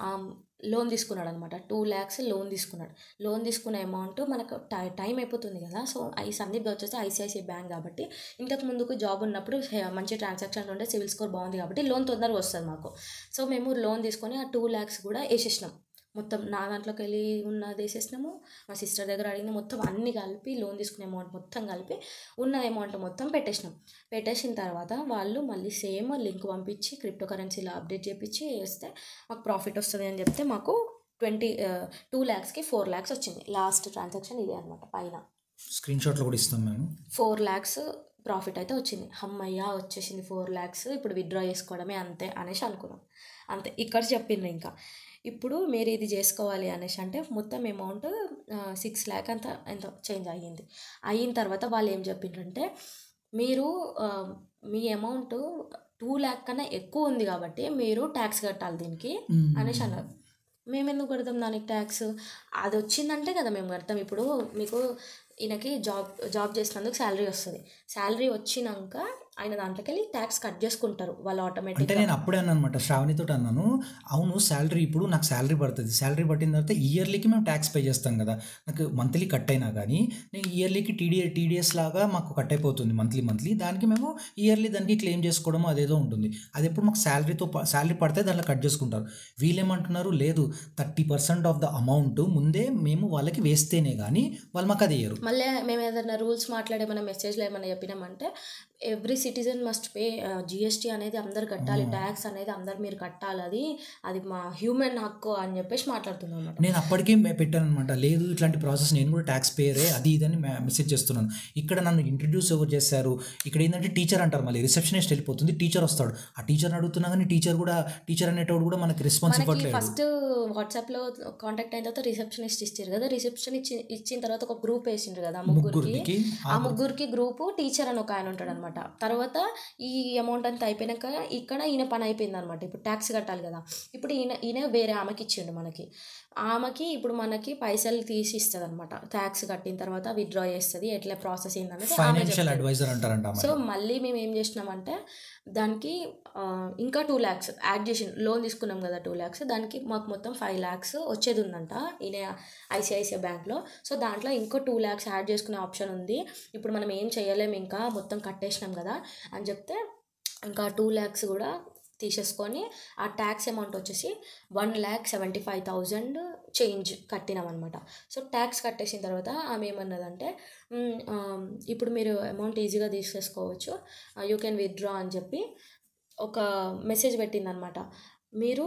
లోన్ తీసుకున్నాడు అనమాట టూ ల్యాక్స్ లోన్ తీసుకున్నాడు లోన్ తీసుకున్న అమౌంట్ మనకు టై టైం అయిపోతుంది కదా సో ఈ సందీప్ వచ్చేసి ఐసిఐసిఐ బ్యాంక్ కాబట్టి ఇంతకు ముందుకు జాబ్ ఉన్నప్పుడు హే- మంచి ట్రాన్సాక్షన్ ఉండే సివిల్ స్కోర్ బాగుంది కాబట్టి లోన్ తొందరగా వస్తుంది మాకు సో మేము లోన్ తీసుకొని ఆ టూ ల్యాక్స్ కూడా వేసేసినాం మొత్తం నా దాంట్లోకి వెళ్ళి ఉన్నది వేసేసినాము మా సిస్టర్ దగ్గర అడిగిన మొత్తం అన్ని కలిపి లోన్ తీసుకునే అమౌంట్ మొత్తం కలిపి ఉన్న అమౌంట్ మొత్తం పెట్టేసినాం పెట్టేసిన తర్వాత వాళ్ళు మళ్ళీ సేమ్ లింక్ పంపించి క్రిప్టో కరెన్సీలో అప్డేట్ చేపించి వేస్తే మాకు ప్రాఫిట్ వస్తుంది అని చెప్తే మాకు ట్వంటీ టూ ల్యాక్స్కి ఫోర్ ల్యాక్స్ వచ్చింది లాస్ట్ ట్రాన్సాక్షన్ ఇదే అనమాట పైన స్క్రీన్ షాట్లు కూడా ఇస్తాం మేము ఫోర్ ల్యాక్స్ ప్రాఫిట్ అయితే వచ్చింది అమ్మయ్య వచ్చేసింది ఫోర్ ల్యాక్స్ ఇప్పుడు విత్డ్రా చేసుకోవడమే అంతే అనేసి అనుకున్నాం అంతే ఇక్కడ చెప్పిండ్రు ఇంకా ఇప్పుడు మీరు ఇది చేసుకోవాలి అనేసి అంటే మొత్తం అమౌంట్ సిక్స్ ల్యాక్ అంత ఎంత చేంజ్ అయ్యింది అయిన తర్వాత వాళ్ళు ఏం చెప్పిండ్రంటే మీరు ఆ, మీ అమౌంట్ టూ ల్యాక్ కన్నా ఎక్కువ ఉంది కాబట్టి మీరు ట్యాక్స్ కట్టాలి దీనికి మ్మ్. అనేసి అన్నారు మేము ఎందుకు కడతాం దానికి ట్యాక్స్ అది వచ్చిందంటే కదా మేము కడతాం ఇప్పుడు మీకు ఈయనకి జాబ్ జాబ్ చేసినందుకు శాలరీ వస్తుంది శాలరీ వచ్చినాక ఆయన దాంట్లోకి వెళ్ళి ట్యాక్స్ కట్ చేసుకుంటారు వాళ్ళు అంటే ఆటోమేటిక్గా నేను అప్పుడే అన్నాను అనమాట శ్రావణితో అన్నాను అవును శాలరీ ఇప్పుడు నాకు శాలరీ పడుతుంది శాలరీ పట్టిన తర్వాత ఇయర్లీకి మేము ట్యాక్స్ పే చేస్తాం కదా నాకు మంత్లీ కట్ అయినా కానీ నేను ఇయర్లీకి టీడీ టీడీఎస్ లాగా మాకు కట్ అయిపోతుంది మంత్లీ మంత్లీ దానికి మేము ఇయర్లీ దానికి క్లెయిమ్ చేసుకోవడం అదేదో ఉంటుంది అది ఎప్పుడు మాకు శాలరీతో శాలరీ పడితే దాంట్లో కట్ చేసుకుంటారు వీళ్ళేమంటున్నారు లేదు thirty percent of the amount ముందే మేము వాళ్ళకి వేస్తేనే కానీ వాళ్ళు మాకు అది వేయరు మళ్ళీ మేము ఏదైనా రూల్స్ మాట్లాడే మన మెసేజ్లో ఏమైనా చెప్పినామంటే every citizen must pay GST అనేది అందరు కట్టాలి ట్యాక్స్ అనేది అందరు మీరు కట్టాలి అది అది మా హ్యూమన్ హక్కు అని చెప్పేసి మాట్లాడుతున్నాం అనమాట నేను అప్పటికే మే- పెట్టాను అనమాట లేదు ఇట్లాంటి ప్రాసెస్ నేను కూడా ట్యాక్స్ పేయరే అది ఇదని మెసేజ్ చేస్తున్నాను ఇక్కడ నన్ను ఇంట్రడ్యూస్ ఎవరు చేశారు ఇక్కడ ఏంటంటే టీచర్ అంటారు మళ్ళీ రిసెప్షనిస్ట్ వెళ్ళిపోతుంది టీచర్ వస్తాడు ఆ టీచర్ని అడుగుతున్నా కానీ టీచర్ కూడా టీచర్ అనేటోడు కూడా మనకి రెస్పాన్స్ మనకి ఇవ్వట్లేదు ఫస్ట్ వాట్సాప్లో కాంటాక్ట్ అయిన తర్వాత రిసెప్షనిస్ట్ ఇచ్చారు కదా రిసెప్షన్ ఇచ్చి ఇచ్చిన తర్వాత ఒక గ్రూప్ వేసిండ్రు కదా ఆ ముగ్గురికి ముగ్గురికి ఆ ముగ్గురికి గ్రూపు టీచర్ అని ఒక ఆయన ఉంటాడు అనమాట తర్వాత ఈ అమౌంట్ అంతా అయిపోయినాక ఇక్కడ ఈయన పని అయిపోయింది అనమాట ఇప్పుడు ట్యాక్స్ కట్టాలి కదా ఇప్పుడు ఈయన ఈయన వేరే ఆమెకి ఇచ్చిండు మనకి ఆమెకి ఇప్పుడు మనకి పైసలు తీసి ఇస్తుంది అనమాట ట్యాక్స్ కట్టిన తర్వాత విత్డ్రా చేస్తుంది ఎట్లా ప్రాసెస్ ఏందనేది ఆమె ఫైనాన్షియల్ చెప్తది. అడ్వైజర్ అంటారంట ఆమె. సో మళ్ళీ మేము ఏం చేసినామంటే దానికి ఆ, ఇంకా టూ ల్యాక్స్ యాడ్ చేసి లోన్ తీసుకున్నాం కదా టూ ల్యాక్స్ దానికి మాకు మొత్తం ఫైవ్ ల్యాక్స్ వచ్చేది ఉందంట ఈయన ఐసిఐసిఐ బ్యాంక్లో సో దాంట్లో ఇంకో టూ ల్యాక్స్ యాడ్ చేసుకునే ఆప్షన్ ఉంది ఇప్పుడు మనం ఏం చేయలేము ఇంకా మొత్తం కట్టేసినాం కదా అని చెప్తే ఇంకా టూ ల్యాక్స్ కూడా తీసేసుకొని ఆ ట్యాక్స్ అమౌంట్ వచ్చేసి one lakh seventy five thousand change కట్టినాం అనమాట సో ట్యాక్స్ కట్టేసిన తర్వాత ఆమె ఏమన్నదంటే "మ్, ఆ, ఇప్పుడు మీరు అమౌంట్ ఈజీగా తీసేసుకోవచ్చు యూ కెన్ విత్డ్రా అని చెప్పి ఒక మెసేజ్ పెట్టిందనమాట మీరు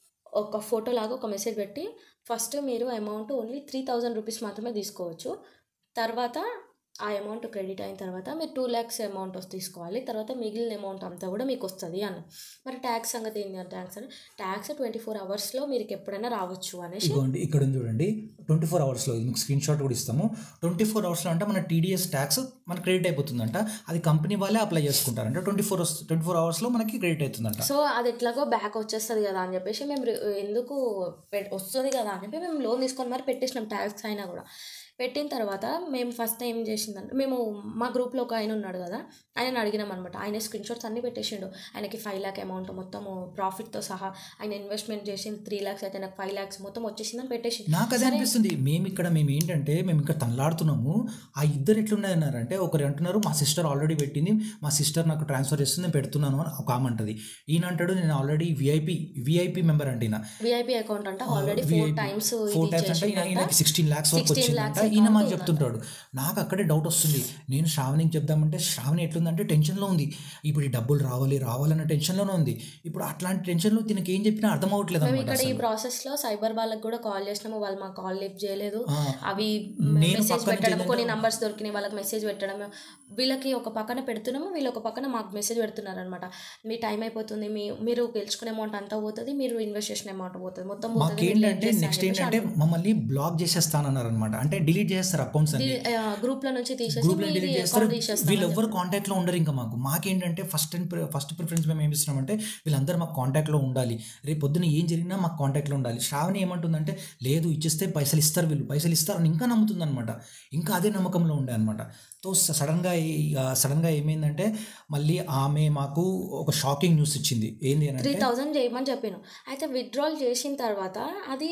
ఒక ఫోటో లాగా ఒక మెసేజ్ పెట్టి ఫస్ట్ మీరు amount only three thousand rupees మాత్రమే తీసుకోవచ్చు తర్వాత ఆ అమౌంట్ క్రెడిట్ అయిన తర్వాత మీరు టూ ల్యాక్స్ అమౌంట్ వస్తే తీసుకోవాలి తర్వాత మిగిలిన అమౌంట్ అంతా కూడా మీకు వస్తుంది అన్న మరి ట్యాక్స్ సంగతి ఏంటి అంటే ట్యాక్స్ అంటే ట్యాక్స్ ట్వంటీ ఫోర్ అవర్స్లో మీరు ఎప్పుడైనా రావచ్చు అనేసి ఇదిగోండి ఇక్కడ ఉంది చూడండి ట్వంటీ ఫోర్ అవర్స్లో మీకు స్క్రీన్ షాట్ కూడా ఇస్తాము ట్వంటీ ఫోర్ అవర్స్లో అంటే మన టీడీఎస్ ట్యాక్స్ మన క్రెడిట్ అయిపోతుందంట అది కంపెనీ వాళ్ళే అప్లై చేసుకుంటారంట ట్వంటీ ఫోర్ ట్వంటీ ఫోర్ అవర్స్లో మనకి క్రెడిట్ అవుతుందంట సో అది ఎట్లాగో బ్యాక్ వచ్చేస్తుంది కదా అని చెప్పేసి మేము రి- ఎందుకు పె- వస్తుంది కదా అని చెప్పి మేము లోన్ తీసుకొని మరి పెట్టేసినాం ట్యాక్స్ అయినా కూడా పెట్టిన తర్వాత మేము ఫస్ట్ ఏం చేసిందంటే మేము మా గ్రూప్లో ఒక ఆయన ఉన్నాడు కదా ఆయన అడిగినాం అనమాట ఆయన స్క్రీన్ షాట్స్ అన్నీ పెట్టేసిండు ఆయనకి ఫైవ్ ల్యాక్ అమౌంట్ మొత్తం ప్రాఫిట్తో సహా ఆయన ఇన్వెస్ట్మెంట్ చేసింది త్రీ ల్యాక్స్ అయితే నాకు ఫైవ్ ల్యాక్స్ మొత్తం వచ్చేసిందని పెట్టేసి నాకు అదే అనిపిస్తుంది మేము ఇక్కడ మేము ఏంటంటే మేము ఇక్కడ తనలాడుతున్నాము ఆ ఇద్దరు ఎట్లున్నాయన్నారంటే ఒకరు అంటున్నారు మా సిస్టర్ ఆల్రెడీ పెట్టింది మా సిస్టర్ నాకు ట్రాన్స్ఫర్ చేస్తుంది నేను పెడుతున్నాను అని ఒక ఆమె అంటది ఈయన అంటాడు నేను ఆల్రెడీ విఐపి విఐపి మెంబర్ అంటే ఈయన విఐపి అకౌంట్ అంటే already four times four times అంటే ఈయన- ఈయనకి సిక్స్టీన్ ల్యాక్స్ వరకు 16 వచ్చిందంట lakhs ఈయన మాకు account చెప్తుంటాడు నాకు అక్కడే డౌట్ వస్తుంది నేను శ్రావణికి చెప్దామంటే శ్రావణి ఎట్లుందంటే టెన్షన్లో ఉంది ఇప్పుడు ఈ డబ్బులు రావాలి రావాలన్న టెన్షన్లోనే ఉంది ఇప్పుడు అట్లాంటి టెన్షన్లో దీనికి ఏం చెప్పినా అర్థం అవ్వట్లేదు మేము అనమాట ఇక్కడ ఈ ప్రాసెస్లో సైబర్ వాళ్ళకి కూడా కాల్ చేసినాము వాళ్ళు మా కాల్ లిఫ్ట్ చేయలేదు ఆ, అవి నేను మెసేజ్ పక్క నుంచి పెట్టడం ఏంటంటే- కొన్ని నంబర్స్ దొరికినాయి వాళ్ళకి మెసేజ్ పెట్టడం వీళ్ళకి ఒక పక్కన పెడుతున్నాము వీళ్ళు ఒక పక్కన మాకు మెసేజ్ పెడుతున్నారు అనమాట మీ టైం అయిపోతుంది మీ మీరు గెలుచుకునే అమౌంట్ అంతా పోతుంది మీరు ఇన్వెస్ట్ చేసిన అమౌంట్ పోతుంది మొత్తం పోతుంది మీరు late మాకేంటంటే చేస్తా అని నెక్స్ట్ చెప్పేసి ఏంటంటే అంటున్నారు. మమ్మల్ని బ్లాక్ చేసేస్తానన్నారు అనమాట అంటే డిలీట్ చేస్తారు అకౌంట్స్ అన్ని గ్రూప్లో నుంచి తీసేసి గ్రూప్లో మీది డిలీట్ చేస్తారు అకౌంట్ తీసేస్తాం వీళ్ళు ఎవ్వరు కాంటాక్ట్లో ఉండరు ఇంకా మాకు మాకేంటంటే ఫస్ట్ అండ్ ఫస్ట్ ప్రిఫరెన్స్ మేము ఏమి ఇస్తున్నామంటే వీళ్ళందరూ మాకు కాంటాక్ట్లో ఉండాలి రేపు పొద్దున ఏం జరిగినా మాకు కాంటాక్ట్లో ఉండాలి శ్రావణి ఏమంటుందంటే లేదు ఇచ్చేస్తే పైసలు ఇస్తారు వీళ్ళు పైసలు ఇస్తారు అని ఇంకా నమ్ముతుంది అనమాట ఇంకా అదే నమ్మకంలో ఉండే అనమాట తో సడన్గా సడన్గా ఏమైందంటే మళ్ళీ ఆమె మాకు ఒక షాకింగ్ న్యూస్ ఇచ్చింది ఏంది అని త్రీ అంటే థౌజండ్ చేయమని చెప్పాను అయితే విత్డ్రాల్ చేసిన తర్వాత అది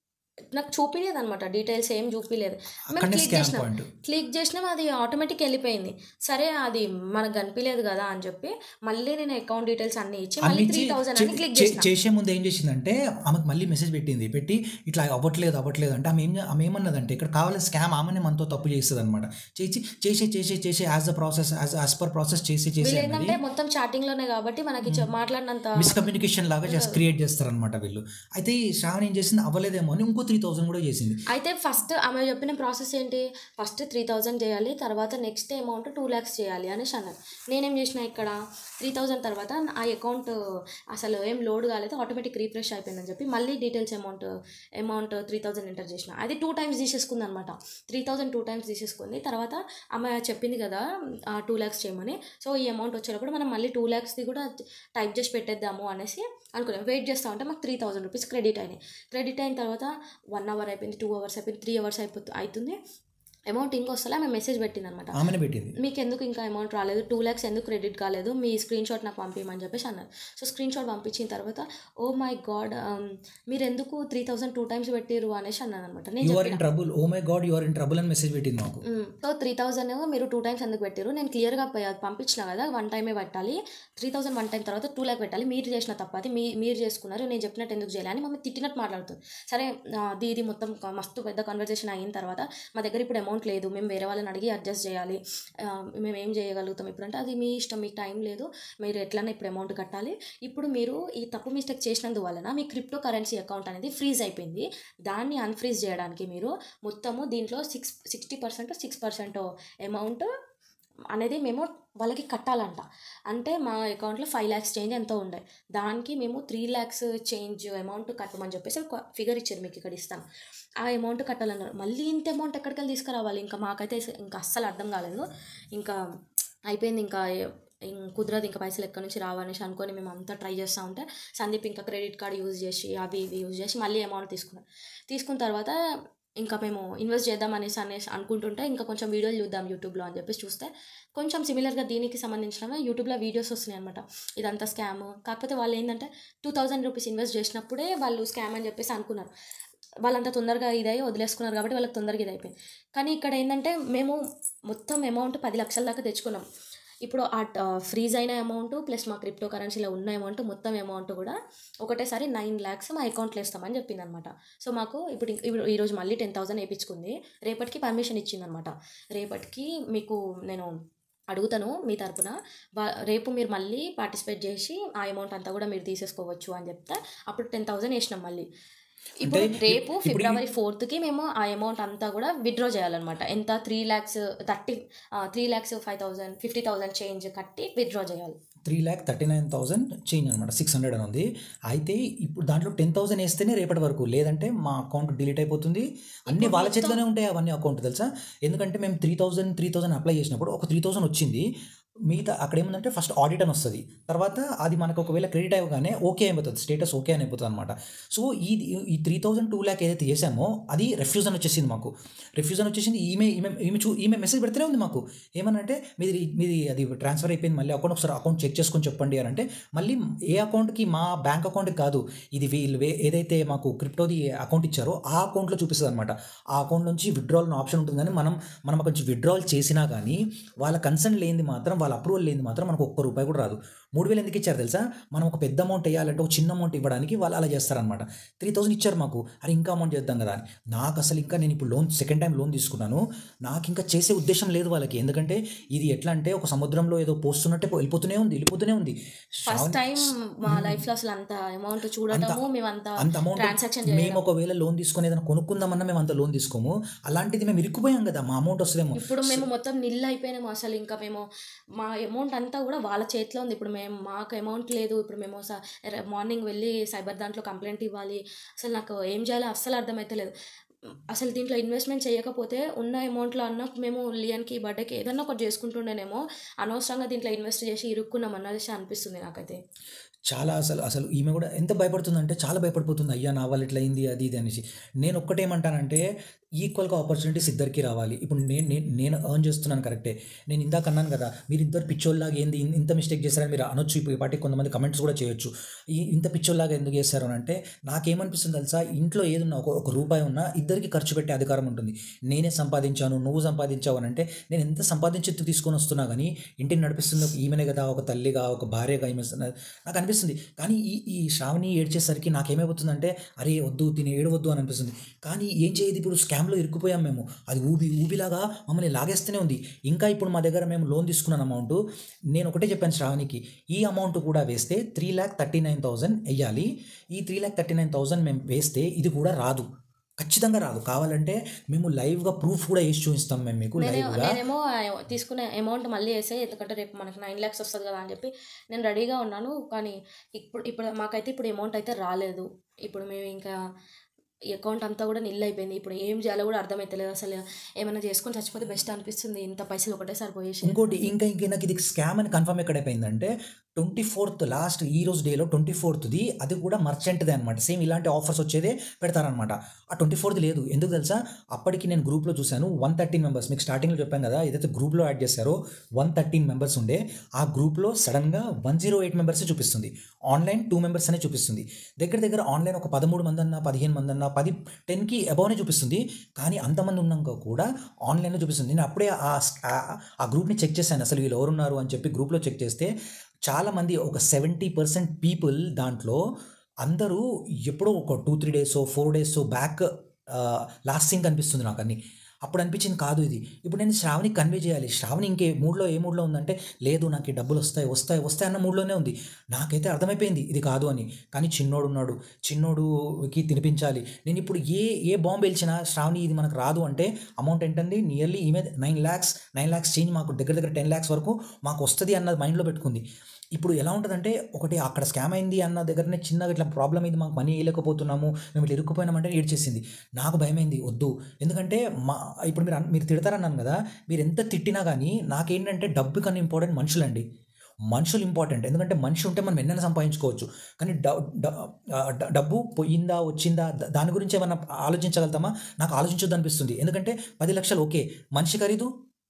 నాకు చూపించలేదు అనమాట డీటెయిల్స్ ఏం చూపించలేదు మేము అక్కడనే క్లిక్ స్కామ్ చేసినాం పాయింట్ క్లిక్ చేసినాం అది ఆటోమేటిక్ వెళ్ళిపోయింది సరే అది మనకు కనిపించలేదు కదా అని చెప్పి మళ్ళీ నేను అకౌంట్ డీటెయిల్స్ అన్ని ఇచ్చి మళ్ళీ అన్ని త్రీ చే- థౌసండ్ చే- అని క్లిక్ చే- చేసిన చేసే ముందు ఏం చేసిందంటే ఆమెకు మళ్ళీ మెసేజ్ పెట్టింది పెట్టి ఇట్లా అవ్వట్లేదు అవ్వట్లేదు అంటే ఆమె ఏం ఆమె ఏమన్నదంటే ఇక్కడ కావాలని స్కామ్ ఆమెనే మనతో తప్పు చేస్తుంది అనమాట చేసి చేసే చేసే చేసే as the process as as per process చేసి చేసి వీళ్ళు అన్నది ఏంటంటే మొత్తం చాటింగ్ లోనే కాబట్టి మనకి చె- మాట్లాడినంత మిస్కమ్యూనికేషన్ లాగా జస్ట్ క్రియేట్ చేస్తారనమాట వీళ్ళు అయితే ఈ శ్రావణి ఏం చేసింది అవ్వలేదేమో అని ఇంకో త్రీ థౌసండ్ కూడా చేసింది అయితే ఫస్ట్ ఆమె చెప్పిన ప్రాసెస్ ఏంటి ఫస్ట్ త్రీ థౌజండ్ చేయాలి తర్వాత నెక్స్ట్ అమౌంట్ టూ ల్యాక్స్ చేయాలి అనేసి అన్నారు నేనేం చేసిన ఇక్కడ త్రీ థౌజండ్ తర్వాత ఆ అకౌంట్ అసలు ఏం లోడ్ కాలేదు ఆటోమేటిక్ రీఫ్రెష్ అయిపోయిందని చెప్పి మళ్ళీ details amount amount three thousand enter చేసిన అది టూ టైమ్స్ తీసేసుకుంది అనమాట త్రీ థౌజండ్ టూ టైమ్స్ తీసేసుకుంది తర్వాత ఆమె చెప్పింది కదా టూ ల్యాక్స్ చేయమని సో ఈ అమౌంట్ వచ్చేటప్పుడు మనం మళ్ళీ టూ ల్యాక్స్ది కూడా టైప్ చేసి పెట్టేద్దాము అనేసి అనుకున్నాం వెయిట్ చేస్తా ఉంటే మాకు త్రీ థౌసండ్ రూపీస్ క్రెడిట్ అయినాయి క్రెడిట్ అయిన తర్వాత వన్ అవర్ అయిపోయింది టూ అవర్స్ అయిపోయింది త్రీ అవర్స్ అయిపోతుంది అవుతుంది అమౌంట్ ఇంకో వస్తలే ఆమె మెసేజ్ పెట్టింది అనమాట ఆమెనే పెట్టింది మీకు ఎందుకు ఇంకా అమౌంట్ రాలేదు టూ ల్యాక్స్ ఎందుకు క్రెడిట్ కాలేదు మీ స్క్రీన్ షాట్ నాకు పంపించమని చెప్పేసి అన్నారు సో స్క్రీన్ షాట్ పంపించిన తర్వాత ఓ మై గాడ్ మీరు ఎందుకు త్రీ థౌసండ్ టూ టైమ్స్ పెట్టిరు అనేసి అన్నాను అనమాట నేను యు ఆర్ చెప్పిన in trouble oh my God you are in trouble అని మెసేజ్ పెట్టింది మాకు సో త్రీ థౌసండ్ మీరు టూ టైమ్స్ ఎందుకు పెట్టారు నేను క్లియర్గా పంపించిన కదా వన్ టైమే పెట్టాలి త్రీ థౌసండ్ వన్ టైం తర్వాత టూ ల్యాక్ పెట్టాలి మీరు చేసిన తప్ప అది మీ మీరు చేసుకున్నారు నేను చెప్పినట్టు ఎందుకు చేయాలి అని మమ్మల్ని తిట్టినట్టు మాట్లాడుతుంది సరే ఆ, అది ఇది మొత్తం క- మస్తు పెద్ద కన్వర్జేషన్ అయిన తర్వాత మా దగ్గర ఇప్పుడు అమౌంట్ లేదు మేము వేరే వాళ్ళని అడిగి అడ్జస్ట్ చేయాలి ఆ, మేము ఏం చేయగలుగుతాం ఇప్పుడు అంటే అది మీ ఇష్టం మీకు టైం లేదు మీరు ఎట్లన్నా ఇప్పుడు అమౌంట్ కట్టాలి ఇప్పుడు మీరు ఈ తప్పు మిస్టేక్ చేసినందు వలన మీ క్రిప్టో కరెన్సీ అకౌంట్ అనేది ఫ్రీజ్ అయిపోయింది దాన్ని అన్ఫ్రీజ్ చేయడానికి మీరు మొత్తము దీంట్లో six sixty percent six percent amount అనేది మేము వాళ్ళకి కట్టాలంట అంటే మా అకౌంట్లో ఫైవ్ ల్యాక్స్ చేంజ్ ఎంతో ఉండే దానికి మేము త్రీ ల్యాక్స్ చేంజ్ అమౌంట్ కట్టమని చెప్పేసి ఒక ఫిగర్ ఇచ్చారు మీకు ఇక్కడ ఇస్తాను ఆ అమౌంట్ కట్టాలన్నారు మళ్ళీ ఇంత అమౌంట్ ఎక్కడికి వెళ్ళి తీసుకురావాలి ఇంకా మాకైతే ఇంకా అస్సలు అర్థం కాలేదు ఇంకా అయిపోయింది ఇంకా ఇం- కుదరదు ఇంకా పైసలు ఎక్కడి నుంచి రావనేసి అనుకొని మేము అంతా ట్రై చేస్తూ ఉంటే సందీప్ ఇంకా క్రెడిట్ కార్డ్ యూజ్ చేసి అవి ఇవి యూజ్ చేసి మళ్ళీ అమౌంట్ తీసుకున్నాం తీసుకున్న తర్వాత ఇంకా మేము ఇన్వెస్ట్ చేద్దాం అనేసి అనేసి అనుకుంటుంటే ఇంకా కొంచెం వీడియోలు చూద్దాం యూట్యూబ్లో అని చెప్పేసి చూస్తే కొంచెం సిమిలర్గా దీనికి సంబంధించిన యూట్యూబ్లో వీడియోస్ వస్తున్నాయి అనమాట ఇదంతా స్కామ్ కాకపోతే వాళ్ళు ఏంటంటే టూ థౌజండ్ రూపీస్ ఇన్వెస్ట్ చేసినప్పుడే వాళ్ళు స్కామ్ అని చెప్పేసి అనుకున్నారు వాళ్ళంతా తొందరగా ఇదయ్యి వదిలేసుకున్నారు కాబట్టి వాళ్ళకి తొందరగా ఇది అయిపోయింది కానీ ఇక్కడ ఏంటంటే మేము మొత్తం అమౌంట్ పది లక్షల దాకా తెచ్చుకున్నాం ఇప్పుడు ఆ ఫ్రీజ్ అయిన అమౌంట్ ప్లస్ మా క్రిప్టో కరెన్సీలో ఉన్న అమౌంట్ మొత్తం అమౌంట్ కూడా ఒకటేసారి నైన్ ల్యాక్స్ మా అకౌంట్లో ఇస్తామని చెప్పింది అనమాట సో మాకు ఇప్పుడు ఇంక- ఇప్పుడు ఈరోజు మళ్ళీ టెన్ థౌసండ్ వేయించుకుంది రేపటికి పర్మిషన్ ఇచ్చిందనమాట రేపటికి మీకు నేను అడుగుతాను మీ తరపున వా- రేపు మీరు మళ్ళీ పార్టిసిపేట్ చేసి ఆ అమౌంట్ అంతా కూడా మీరు తీసేసుకోవచ్చు అని చెప్తే అప్పుడు టెన్ థౌసండ్ వేసినాం మళ్ళీ ఇప్పుడు అంటే రేపు ఇప్పుడు ఈ- ఫిబ్రవరి ఫోర్త్కి మేము ఆ అమౌంట్ అంతా కూడా విత్డ్రా చేయాలన్నమాట ఎంత three lakhs thirty three lakhs five thousand fifty thousand change కట్టి విత్డ్రా చేయాలి three lakh thirty nine thousand change అనమాట సిక్స్ హండ్రెడ్ అని ఉంది అయితే ఇప్పుడు దాంట్లో టెన్ థౌసండ్ వేస్తేనే రేపటి వరకు లేదంటే మా అకౌంట్ డిలీట్ అయిపోతుంది అన్ని ఇప్పుడు వాళ్ళ మొత్తం- చేతిలోనే ఉంటాయి అవన్నీ అకౌంట్ తెలుసా ఎందుకంటే మేము three thousand three thousand apply చేసినప్పుడు ఒక త్రీ థౌసండ్ వచ్చింది మిగతా అక్కడ ఏముందంటే ఫస్ట్ ఆడిట్ అని వస్తుంది తర్వాత అది మనకు ఒకవేళ క్రెడిట్ అవ్వగానే ఓకే అయిపోతుంది స్టేటస్ ఓకే అని అయిపోతుంది అనమాట సో ఈ ఈ త్రీ థౌసండ్ టూ ల్యాక్ ఏదైతే చేసామో అది రెఫ్యూజన్ వచ్చేసింది మాకు రెఫ్యూజన్ వచ్చేసింది ఈమె ఈమె ఈమె చూ ఈమె మెసేజ్ పెడితేనే ఉంది మాకు ఏమనంటే మీది మీది అది ట్రాన్స్ఫర్ అయిపోయింది మళ్ళీ అకౌంట్ ఒకసారి అకౌంట్ చెక్ చేసుకొని చెప్పండి అని అంటే మళ్ళీ ఏ అకౌంట్కి మా బ్యాంక్ అకౌంట్కి కాదు ఇది వీళ్ళు వే- ఏదైతే మాకు క్రిప్టోది అకౌంట్ ఇచ్చారో ఆ అకౌంట్లో చూపిస్తుంది అనమాట ఆ అకౌంట్ నుంచి విత్డ్రాల్ అప్షన్ ఉంటుంది కానీ మనం మనం అక్కడి నుంచి విత్డ్రాల్ చేసినా కానీ వాళ్ళ కన్సర్న్ లేనిది మాత్రం వాళ్ళ అప్రూవల్ లేనిది మాత్రం మనకు ఒక్క రూపాయి కూడా రాదు మూడు వేలు ఎందుకు ఇచ్చారు తెలుసా మనం ఒక పెద్ద అమౌంట్ వేయాలంటే ఒక చిన్న అమౌంట్ ఇవ్వడానికి వాళ్ళు అలా చేస్తారనమాట త్రీ థౌసండ్ ఇచ్చారు మాకు అరే ఇంకా అమౌంట్ చేద్దాం కదా అని నాకు అసలు ఇంకా నేను ఇప్పుడు లోన్ సెకండ్ టైం లోన్ తీసుకున్నాను నాకు ఇంకా చేసే ఉద్దేశం లేదు వాళ్ళకి ఎందుకంటే ఇది ఎట్లా అంటే ఒక సముద్రంలో ఏదో పోస్తున్నట్టే పో- వెళ్ళిపోతూనే ఉంది వెళ్ళిపోతూనే ఉంది ఫస్ట్ టైం మా లైఫ్ లో అసలు అంత అమౌంట్ చూడటము మేమంతా అంత అమౌంట్ ట్రాన్సాక్షన్ మేము చేయడం ఒకవేళ లోన్ తీసుకొని ఏదైనా కొనుక్కుందామన్నా మేము అంత లోన్ తీసుకోము అలాంటిది మేము ఇరుక్కుపోయాం కదా మా అమౌంట్ వస్తుందేమో ఇప్పుడు మేము మొత్తం నిల్ అయిపోయినాము అసలు ఇంకా మేము మా అమౌంట్ అంతా కూడా వాళ్ళ చేతిలో ఉంది ఇప్పుడు మేము మాకు అమౌంట్ లేదు ఇప్పుడు మేము మార్నింగ్ వెళ్ళి సైబర్ దాంట్లో కంప్లైంట్ ఇవ్వాలి అసలు నాకు ఏం చేయాలో అస్సలు అర్థమైతలేదు అసలు దీంట్లో ఇన్వెస్ట్మెంట్ చేయకపోతే ఉన్న అమౌంట్లో అన్న మేము లియన్కి బర్త్డేకి ఏదన్నా ఒకటి చేసుకుంటుండేనేమో అనవసరంగా దీంట్లో ఇన్వెస్ట్ చేసి ఇరుక్కున్నాం అన్నది అనిపిస్తుంది నాకైతే చాలా అసలు అసలు ఈమె కూడా ఎంత భయపడుతుందంటే చాలా భయపడిపోతుంది అయ్యా నా వాళ్ళు ఇట్లా అయింది అది ఇది అనేసి నేను ఒక్కటేమంటానంటే ఈక్వల్గా ఆపర్చునిటీస్ ఇద్దరికి రావాలి ఇప్పుడు నేను నేను నేను ఎర్న్ చేస్తున్నాను కరెక్టే నేను ఇందాక అన్నాను కదా మీరు ఇద్దరు పిచ్చోళ్ళలాగా ఏంది ఇన్- ఇంత మిస్టేక్ చేశారని మీరు అనొచ్చు ఇప్పుడు ఈ పాటికి కొంతమంది కమెంట్స్ కూడా చేయొచ్చు ఈ ఇంత పిచ్చోళ్ళలాగా ఎందుకు చేశారు అని అంటే నాకేమనిపిస్తుంది తెలుసా ఇంట్లో ఏదున్నా ఒక ఒక రూపాయి ఉన్నా ఇద్దరికి ఖర్చు పెట్టే అధికారం ఉంటుంది నేనే సంపాదించాను నువ్వు సంపాదించావు అని అంటే నేను ఎంత సంపాదించి తీసుకొని వస్తున్నా కానీ ఇంటిని నడిపిస్తుంది ఒక ఈమెనే కదా ఒక తల్లిగా ఒక భార్యగా ఈమె నాకు అనిపిస్తుంది కానీ ఈ ఈ శ్రావణి ఏడ్చేసరికి నాకేమైపోతుందంటే అరే వద్దు తిని ఏడవద్దు అని అనిపిస్తుంది కానీ ఏం చేయదు ఇప్పుడు స్కామ్లో ఇరుక్కుపోయాం మేము అది ఊబి ఊబిలాగా మమ్మల్ని లాగేస్తూనే ఉంది ఇంకా ఇప్పుడు మా దగ్గర మేము లోన్ తీసుకున్న అమౌంట్ నేను ఒకటే చెప్పాను శ్రావణికి ఈ అమౌంట్ కూడా వేస్తే three lakh thirty nine thousand వెయ్యాలి ఈ three lakh thirty nine thousand మేము వేస్తే ఇది కూడా రాదు ఖచ్చితంగా రాదు కావాలంటే మేము లైవ్గా ప్రూఫ్ కూడా వేసి చూపిస్తాం మేము మీకు నేను లైవ్గా నేనేమో ఆ తీసుకునే అమౌంట్ మళ్ళీ వేసే ఎందుకంటే రేపు మనకి నైన్ ల్యాక్స్ వస్తుంది కదా అని చెప్పి నేను రెడీగా ఉన్నాను కానీ ఇప్పుడు ఇప్పుడు మాకైతే ఇప్పుడు అమౌంట్ అయితే రాలేదు ఇప్పుడు మేము ఇంకా ఈ అకౌంట్ అంతా కూడా నిల్ అయిపోయింది ఇప్పుడు ఏం చేయాలో కూడా అర్థమవుతలేదు అసలు ఏమైనా చేసుకొని చచ్చిపోతే బెస్ట్ అనిపిస్తుంది ఇంత పైసలు ఒకటేసారి పోయేసి ఇంకోటి ఇంకా ఇంకా నాకు ఇది స్కామ్ అని కన్ఫర్మ్ ఎక్కడైపోయిందంటే ట్వంటీ ఫోర్త్ లాస్ట్ ఈ రోజు డేలో ట్వంటీ ఫోర్త్ది అది కూడా మర్చెంట్దే అనమాట సేమ్ ఇలాంటి ఆఫర్స్ వచ్చేదే పెడతారనమాట ఆ ట్వంటీ ఫోర్త్ లేదు ఎందుకు తెలుసా అప్పటికి నేను గ్రూప్లో చూశాను వన్ థర్టీన్ మెంబర్స్ మీకు స్టార్టింగ్లో చెప్పాను కదా ఏదైతే గ్రూప్లో యాడ్ చేశారో వన్ థర్టీన్ మెంబర్స్ ఉండే ఆ గ్రూప్లో సడన్గా వన్ జీరో ఎయిట్ మెంబర్స్ చూపిస్తుంది ఆన్లైన్ టూ మెంబర్స్ అనే చూపిస్తుంది దగ్గర దగ్గర ఆన్లైన్ ఒక పదమూడు మంది అన్న పదిహేను మంది అన్న పది టెన్కి అబౌవ్నే చూపిస్తుంది కానీ అంతమంది ఉన్నాక కూడా ఆన్లైన్లో చూపిస్తుంది నేను అప్పుడే ఆ ఆ- ఆ గ్రూప్ని చెక్ చేశాను అసలు వీళ్ళు ఎవరున్నారు అని చెప్పి గ్రూప్లో చెక్ చేస్తే చాలామంది ఒక సెవెంటీ పర్సెంట్ పీపుల్ దాంట్లో అందరూ ఎప్పుడో ఒక two three days four days back last seen అనిపిస్తుంది నాకు అన్ని అప్పుడు అనిపించింది కాదు ఇది ఇప్పుడు నేను శ్రావణి కన్వే చేయాలి శ్రావణి ఇంకే మూడ్లో ఏ మూడ్లో ఉందంటే లేదు నాకు ఈ డబ్బులు వస్తాయి వస్తాయి వస్తాయి అన్న మూడ్లోనే ఉంది నాకైతే అర్థమైపోయింది ఇది కాదు అని కానీ చిన్నోడు ఉన్నాడు చిన్నోడుకి తినిపించాలి నేను ఇప్పుడు ఏ ఏ బాంబు వెలిచినా శ్రావణి ఇది మనకు రాదు అంటే అమౌంట్ ఏంటండి నియర్లీ ఈమె nine lakhs nine lakhs change మాకు దగ్గర దగ్గర టెన్ ల్యాక్స్ వరకు మాకు వస్తుంది అన్నది మైండ్లో పెట్టుకుంది ఇప్పుడు ఎలా ఉంటుందంటే ఒకటి అక్కడ స్కామ్ అయింది అన్న దగ్గరనే చిన్నగా ఇట్లా ప్రాబ్లం అయింది మాకు మనీ వేయలేకపోతున్నాము మేము ఇట్లా ఇరుక్కుపోయినామంటే ఏడ్చేసింది నాకు భయమైంది వద్దు ఎందుకంటే మా ఇప్పుడు మీరు అన్- మీరు తిడతారన్నాను కదా మీరు ఎంత తిట్టినా కానీ నాకేంటంటే డబ్బు కన్నా ఇంపార్టెంట్ మనుషులండి మనుషులు ఇంపార్టెంట్ ఎందుకంటే మనిషి ఉంటే మనం ఎన్నైనా సంపాదించుకోవచ్చు కానీ డ- డ- ఆ, డ- డబ్బు పోయిందా వచ్చిందా ద- దాని గురించి ఏమన్నా ఆలోచించగలుగుతామా నాకు ఆలోచించొద్దు అనిపిస్తుంది ఎందుకంటే పది లక్షలు ఓకే మనిషి ఖరీదు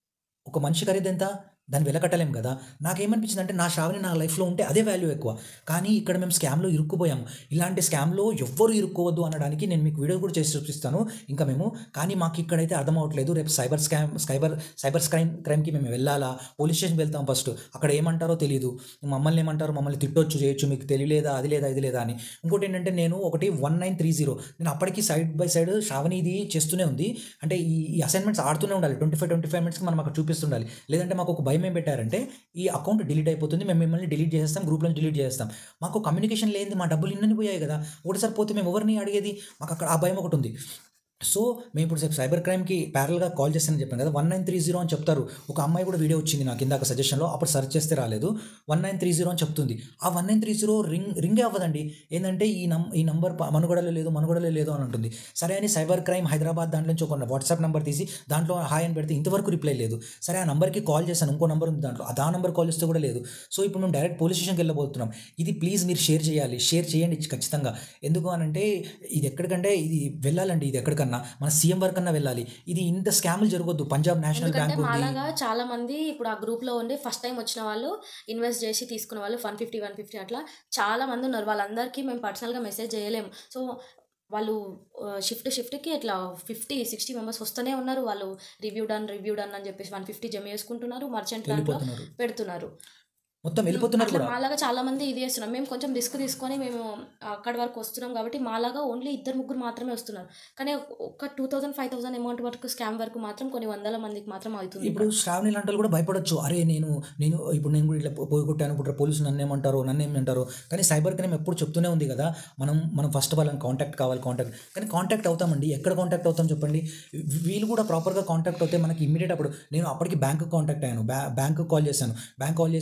ఒక మనిషి ఖరీదు ఎంత దాన్ని వెలకట్టలేం కదా నాకేమనిపించింది అంటే నా శ్రావణి నా లైఫ్లో ఉంటే అదే వాల్యూ ఎక్కువ కానీ ఇక్కడ మేము స్కామ్లో ఇరుక్కుపోయాము ఇలాంటి స్కామ్లో ఎవ్వరు ఇరుక్కోవద్దు అనడానికి నేను మీకు వీడియో కూడా చేసి చూపిస్తాను ఇంకా మేము కానీ మాకు ఇక్కడైతే అర్థం అవ్వట్లేదు రేపు cyber scam cyber cyber crime క్రైమ్కి మేము వెళ్ళాలా పోలీస్ స్టేషన్కి వెళ్తాం ఫస్ట్ అక్కడ ఏమంటారో తెలియదు మమ్మల్ని ఏమంటారో మమ్మల్ని తిట్టొచ్చు చేయొచ్చు మీకు తెలియలేదా అది లేదా ఇది లేదా అని ఇంకోటి ఏంటంటే నేను ఒకటి వన్ నైన్ త్రీ జీరో నేను అప్పటికి సైడ్ బై సైడ్ శ్రావణి ఇది చేస్తూనే ఉంది అంటే ఈ ఈ అసైన్మెంట్స్ ఆడుతూనే ఉండాలి ట్వంటీ ఫైవ్ ట్వంటీ ఫైవ్ మినిట్స్కి మనం అక్కడ చూపిస్తుండాలి లేదంటే మాకు ఒక భయం ఏం పెట్టారంటే ఈ అకౌంట్ డిలీట్ అయిపోతుంది మేము మిమ్మల్ని డిలీట్ చేసేస్తాం గ్రూప్లో డిలీట్ చేస్తాం మాకు కమ్యూనికేషన్ లేనిది మా డబ్బులు ఇన్నని పోయాయి కదా ఒకటిసారి పోతే మేము ఎవరిని అడిగేది మాకు అక్కడ ఆ భయం ఒకటి ఉంది సో మేము ఇప్పుడు సేపు సైబర్ క్రైమ్కి ప్యారల్గా కాల్ చేస్తానని చెప్పాను కదా వన్ నైన్ త్రీ జీరో అని చెప్తారు ఒక అమ్మాయి కూడా వీడియో వచ్చింది నాకు ఇందాక సజెషన్లో అప్పుడు సెర్చ్ చేస్తే రాలేదు వన్ నైన్ త్రీ జీరో అని చెప్తుంది ఆ one nine three zero ring రింగే అవ్వదండి ఏంటంటే ఈ నం ఈ నంబర్ ప- మనుగడలో లేదు మనుగడలో లేదు అని ఉంటుంది సరే అని సైబర్ క్రైమ్ హైదరాబాద్ దాంట్లో నుంచి ఒక వాట్సాప్ నెంబర్ తీసి దాంట్లో హాయ్ అని పెడితే ఇంతవరకు రిప్లై లేదు సరే ఆ నెంబర్కి కాల్ చేశాను ఇంకో నెంబర్ ఉంది దాంట్లో ఆ నెంబర్ కాల్ చేస్తే కూడా లేదు సో ఇప్పుడు మేము డైరెక్ట్ పోలీస్ స్టేషన్కి వెళ్ళబోతున్నాం ఇది ప్లీజ్ మీరు షేర్ చేయాలి షేర్ చేయండి ఖచ్చితంగా ఎందుకు అని అంటే ఇది ఎక్కడికంటే ఇది వెళ్ళాలండి ఇది ఎక్కడికన్నా మన సీఎం వరకు కన్నా వెళ్ళాలి ఇది ఇంత స్కాములు జరగొద్దు పంజాబ్ నేషనల్ ఎందుకంటే బ్యాంక్ ఉంది మాలాగా చాలా మంది ఇప్పుడు ఆ గ్రూప్లో ఉండి ఫస్ట్ టైం వచ్చిన వాళ్ళు ఇన్వెస్ట్ చేసి తీసుకున్న వాళ్ళు వన్ ఫిఫ్టీ వన్ ఫిఫ్టీ అట్లా చాలా మంది ఉన్నారు వాళ్ళందరికీ మేము పర్సనల్గా మెసేజ్ చేయలేము సో వాళ్ళు షిఫ్ట్ షిఫ్ట్కి ఇట్లా ఫిఫ్టీ సిక్స్టీ మెంబర్స్ వస్తూనే ఉన్నారు వాళ్ళు రివ్యూ డన్ రివ్యూ డన్ అని చెప్పేసి వన్ ఫిఫ్టీ జమ చేసుకుంటున్నారు మర్చెంట్ దాంట్లో వెళ్ళిపోతున్నారు పెడుతున్నారు మొత్తం వెళ్ళిపోతున్నారు అట్లా కూడా మాలాగా చాలా మంది ఇది చేస్తున్నాం మేము కొంచెం రిస్క్ తీసుకొని మేము అక్కడి వరకు వస్తున్నాం కాబట్టి మాలాగా ఓన్లీ ఇద్దరు ముగ్గురు మాత్రమే వస్తున్నారు కానీ ఒక two thousand five thousand amount వరకు స్కామ్ వరకు మాత్రం కొన్ని వందల మందికి మాత్రం అవుతుంది ఇప్పుడు శ్రావణి లాంటి వాళ్ళు కూడా భయపడొచ్చు అరే నేను నేను ఇప్పుడు నేను కూడా ఇట్లా పోయి కొట్టాను ఇప్పుడు పోలీసులు నన్ను ఏమంటారు నన్ను ఏమంటారు కానీ సైబర్ క్రైమ్ ఎప్పుడు చెప్తూనే ఉంది కదా మనం మనం ఫస్ట్ వాళ్ళని కాంటాక్ట్ కావాలి కాంటాక్ట్ కానీ కాంటాక్ట్ అవుతామండి ఎక్కడ కాంటాక్ట్ అవుతాం చెప్పండి వీళ్ళు కూడా ప్రాపర్గా కాంటాక్ట్ అవుతే మనకి ఇమ్మీడియట్ అప్పుడు నేను అప్పటికి బ్యాంకు కాంటాక్ట్ అయ్యాను బ్యా బ్యాంకు కాల్ చేశాను బ్యాంక్ కాల్ చేసి ఇట్లా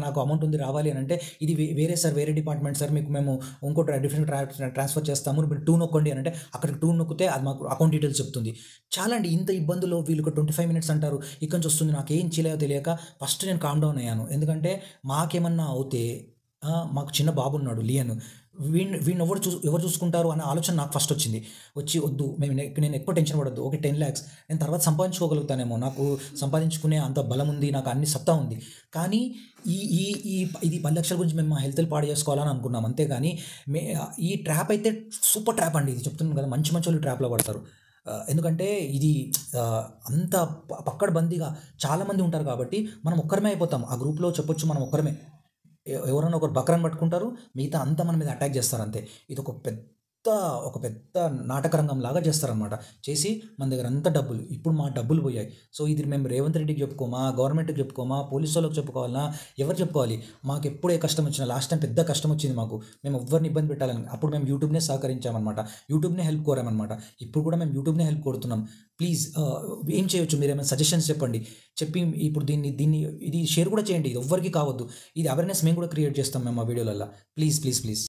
నాకు అమౌంట్ ఉంది రావాలి అని అంటే ఇది వే- వేరే సార్ వేరే డిపార్ట్మెంట్ సార్ మీకు మేము ఇంకోటి డిఫరెంట్ ట్రాన్స్ఫర్ చేస్తాము మీరు టూ నొక్కండి అని అంటే అక్కడికి టూ నొక్కితే అది మాకు అకౌంట్ డీటెయిల్స్ చెప్తుంది చాలా అండి ఇంత ఇబ్బందులు వీళ్ళు ఒక ట్వంటీ ఫైవ్ మినిట్స్ అంటారు ఇక్కడి నుంచి వస్తుంది నాకు ఏం చేయలేదో తెలియక ఫస్ట్ నేను కామ్ డౌన్ అయ్యాను ఎందుకంటే మాకేమన్నా అవుతే ఆ, మాకు చిన్న బాబు ఉన్నాడు లియన్ వీడిని వీడిని ఎవరు చూ ఎవరు చూసుకుంటారు అనే ఆలోచన నాకు ఫస్ట్ వచ్చింది వచ్చి వద్దు మేము ne- నేను ఎక్కువ టెన్షన్ పడద్దు ఓకే టెన్ ల్యాక్స్ నేను తర్వాత సంపాదించుకోగలుగుతానేమో నాకు సంపాదించుకునే అంత బలం ఉంది నాకు అన్ని సత్తా ఉంది కానీ ఈ ఈ ఈ ఇది పది లక్షల గురించి మేము మా హెల్త్ పాడు చేసుకోవాలని అనుకున్నాం అంతేగాని మే ఈ ట్రాప్ అయితే సూపర్ ట్రాప్ అండి ఇది చెప్తున్నాను కదా మంచి మంచి వాళ్ళు ట్రాప్లో పడతారు ఆ, ఎందుకంటే ఇది ఆ, అంత ప- పక్కడబందీగా చాలామంది ఉంటారు కాబట్టి మనం ఒక్కరమే అయిపోతాం ఆ గ్రూప్లో చెప్పొచ్చు మనం ఒక్కరమే ఎ- ఎవరైనా ఒకరు బకరాన్ని పట్టుకుంటారు మిగతా అంతా మన మీద అటాక్ చేస్తారు అంతే ఇది ఒక పెద్ద ఒక పెద్ద నాటక రంగం లాగా చేస్తారనమాట చేసి మన దగ్గర అంత డబ్బులు ఇప్పుడు మా డబ్బులు పోయాయి సో ఇది మేము రేవంత్ రెడ్డికి చెప్పుకోమా గవర్నమెంట్కి చెప్పుకోమా పోలీసు వాళ్ళకి చెప్పుకోవాలన్నా ఎవరు చెప్పుకోవాలి మాకు ఎప్పుడు ఏ కష్టం వచ్చినా లాస్ట్ టైం పెద్ద కష్టం వచ్చింది మాకు మేము ఎవరిని ఇబ్బంది పెట్టాలని అప్పుడు మేము యూట్యూబ్నే సహకరించామన్నమాట యూట్యూబ్నే హెల్ప్ కోరామన్నమాట ఇప్పుడు కూడా మేము యూట్యూబ్నే హెల్ప్ కోరుతున్నాం ప్లీజ్ ఏం చేయొచ్చు మీరు ఏమైనా సజెషన్స్ చెప్పండి చెప్పి ఇప్పుడు దీన్ని దీన్ని ఇది షేర్ కూడా చేయండి ఇది ఎవ్వరికి కావద్దు ఇది అవేర్నెస్ మేము కూడా క్రియేట్ చేస్తాం మేము మా వీడియోలలో ప్లీజ్ ప్లీజ్ ప్లీజ్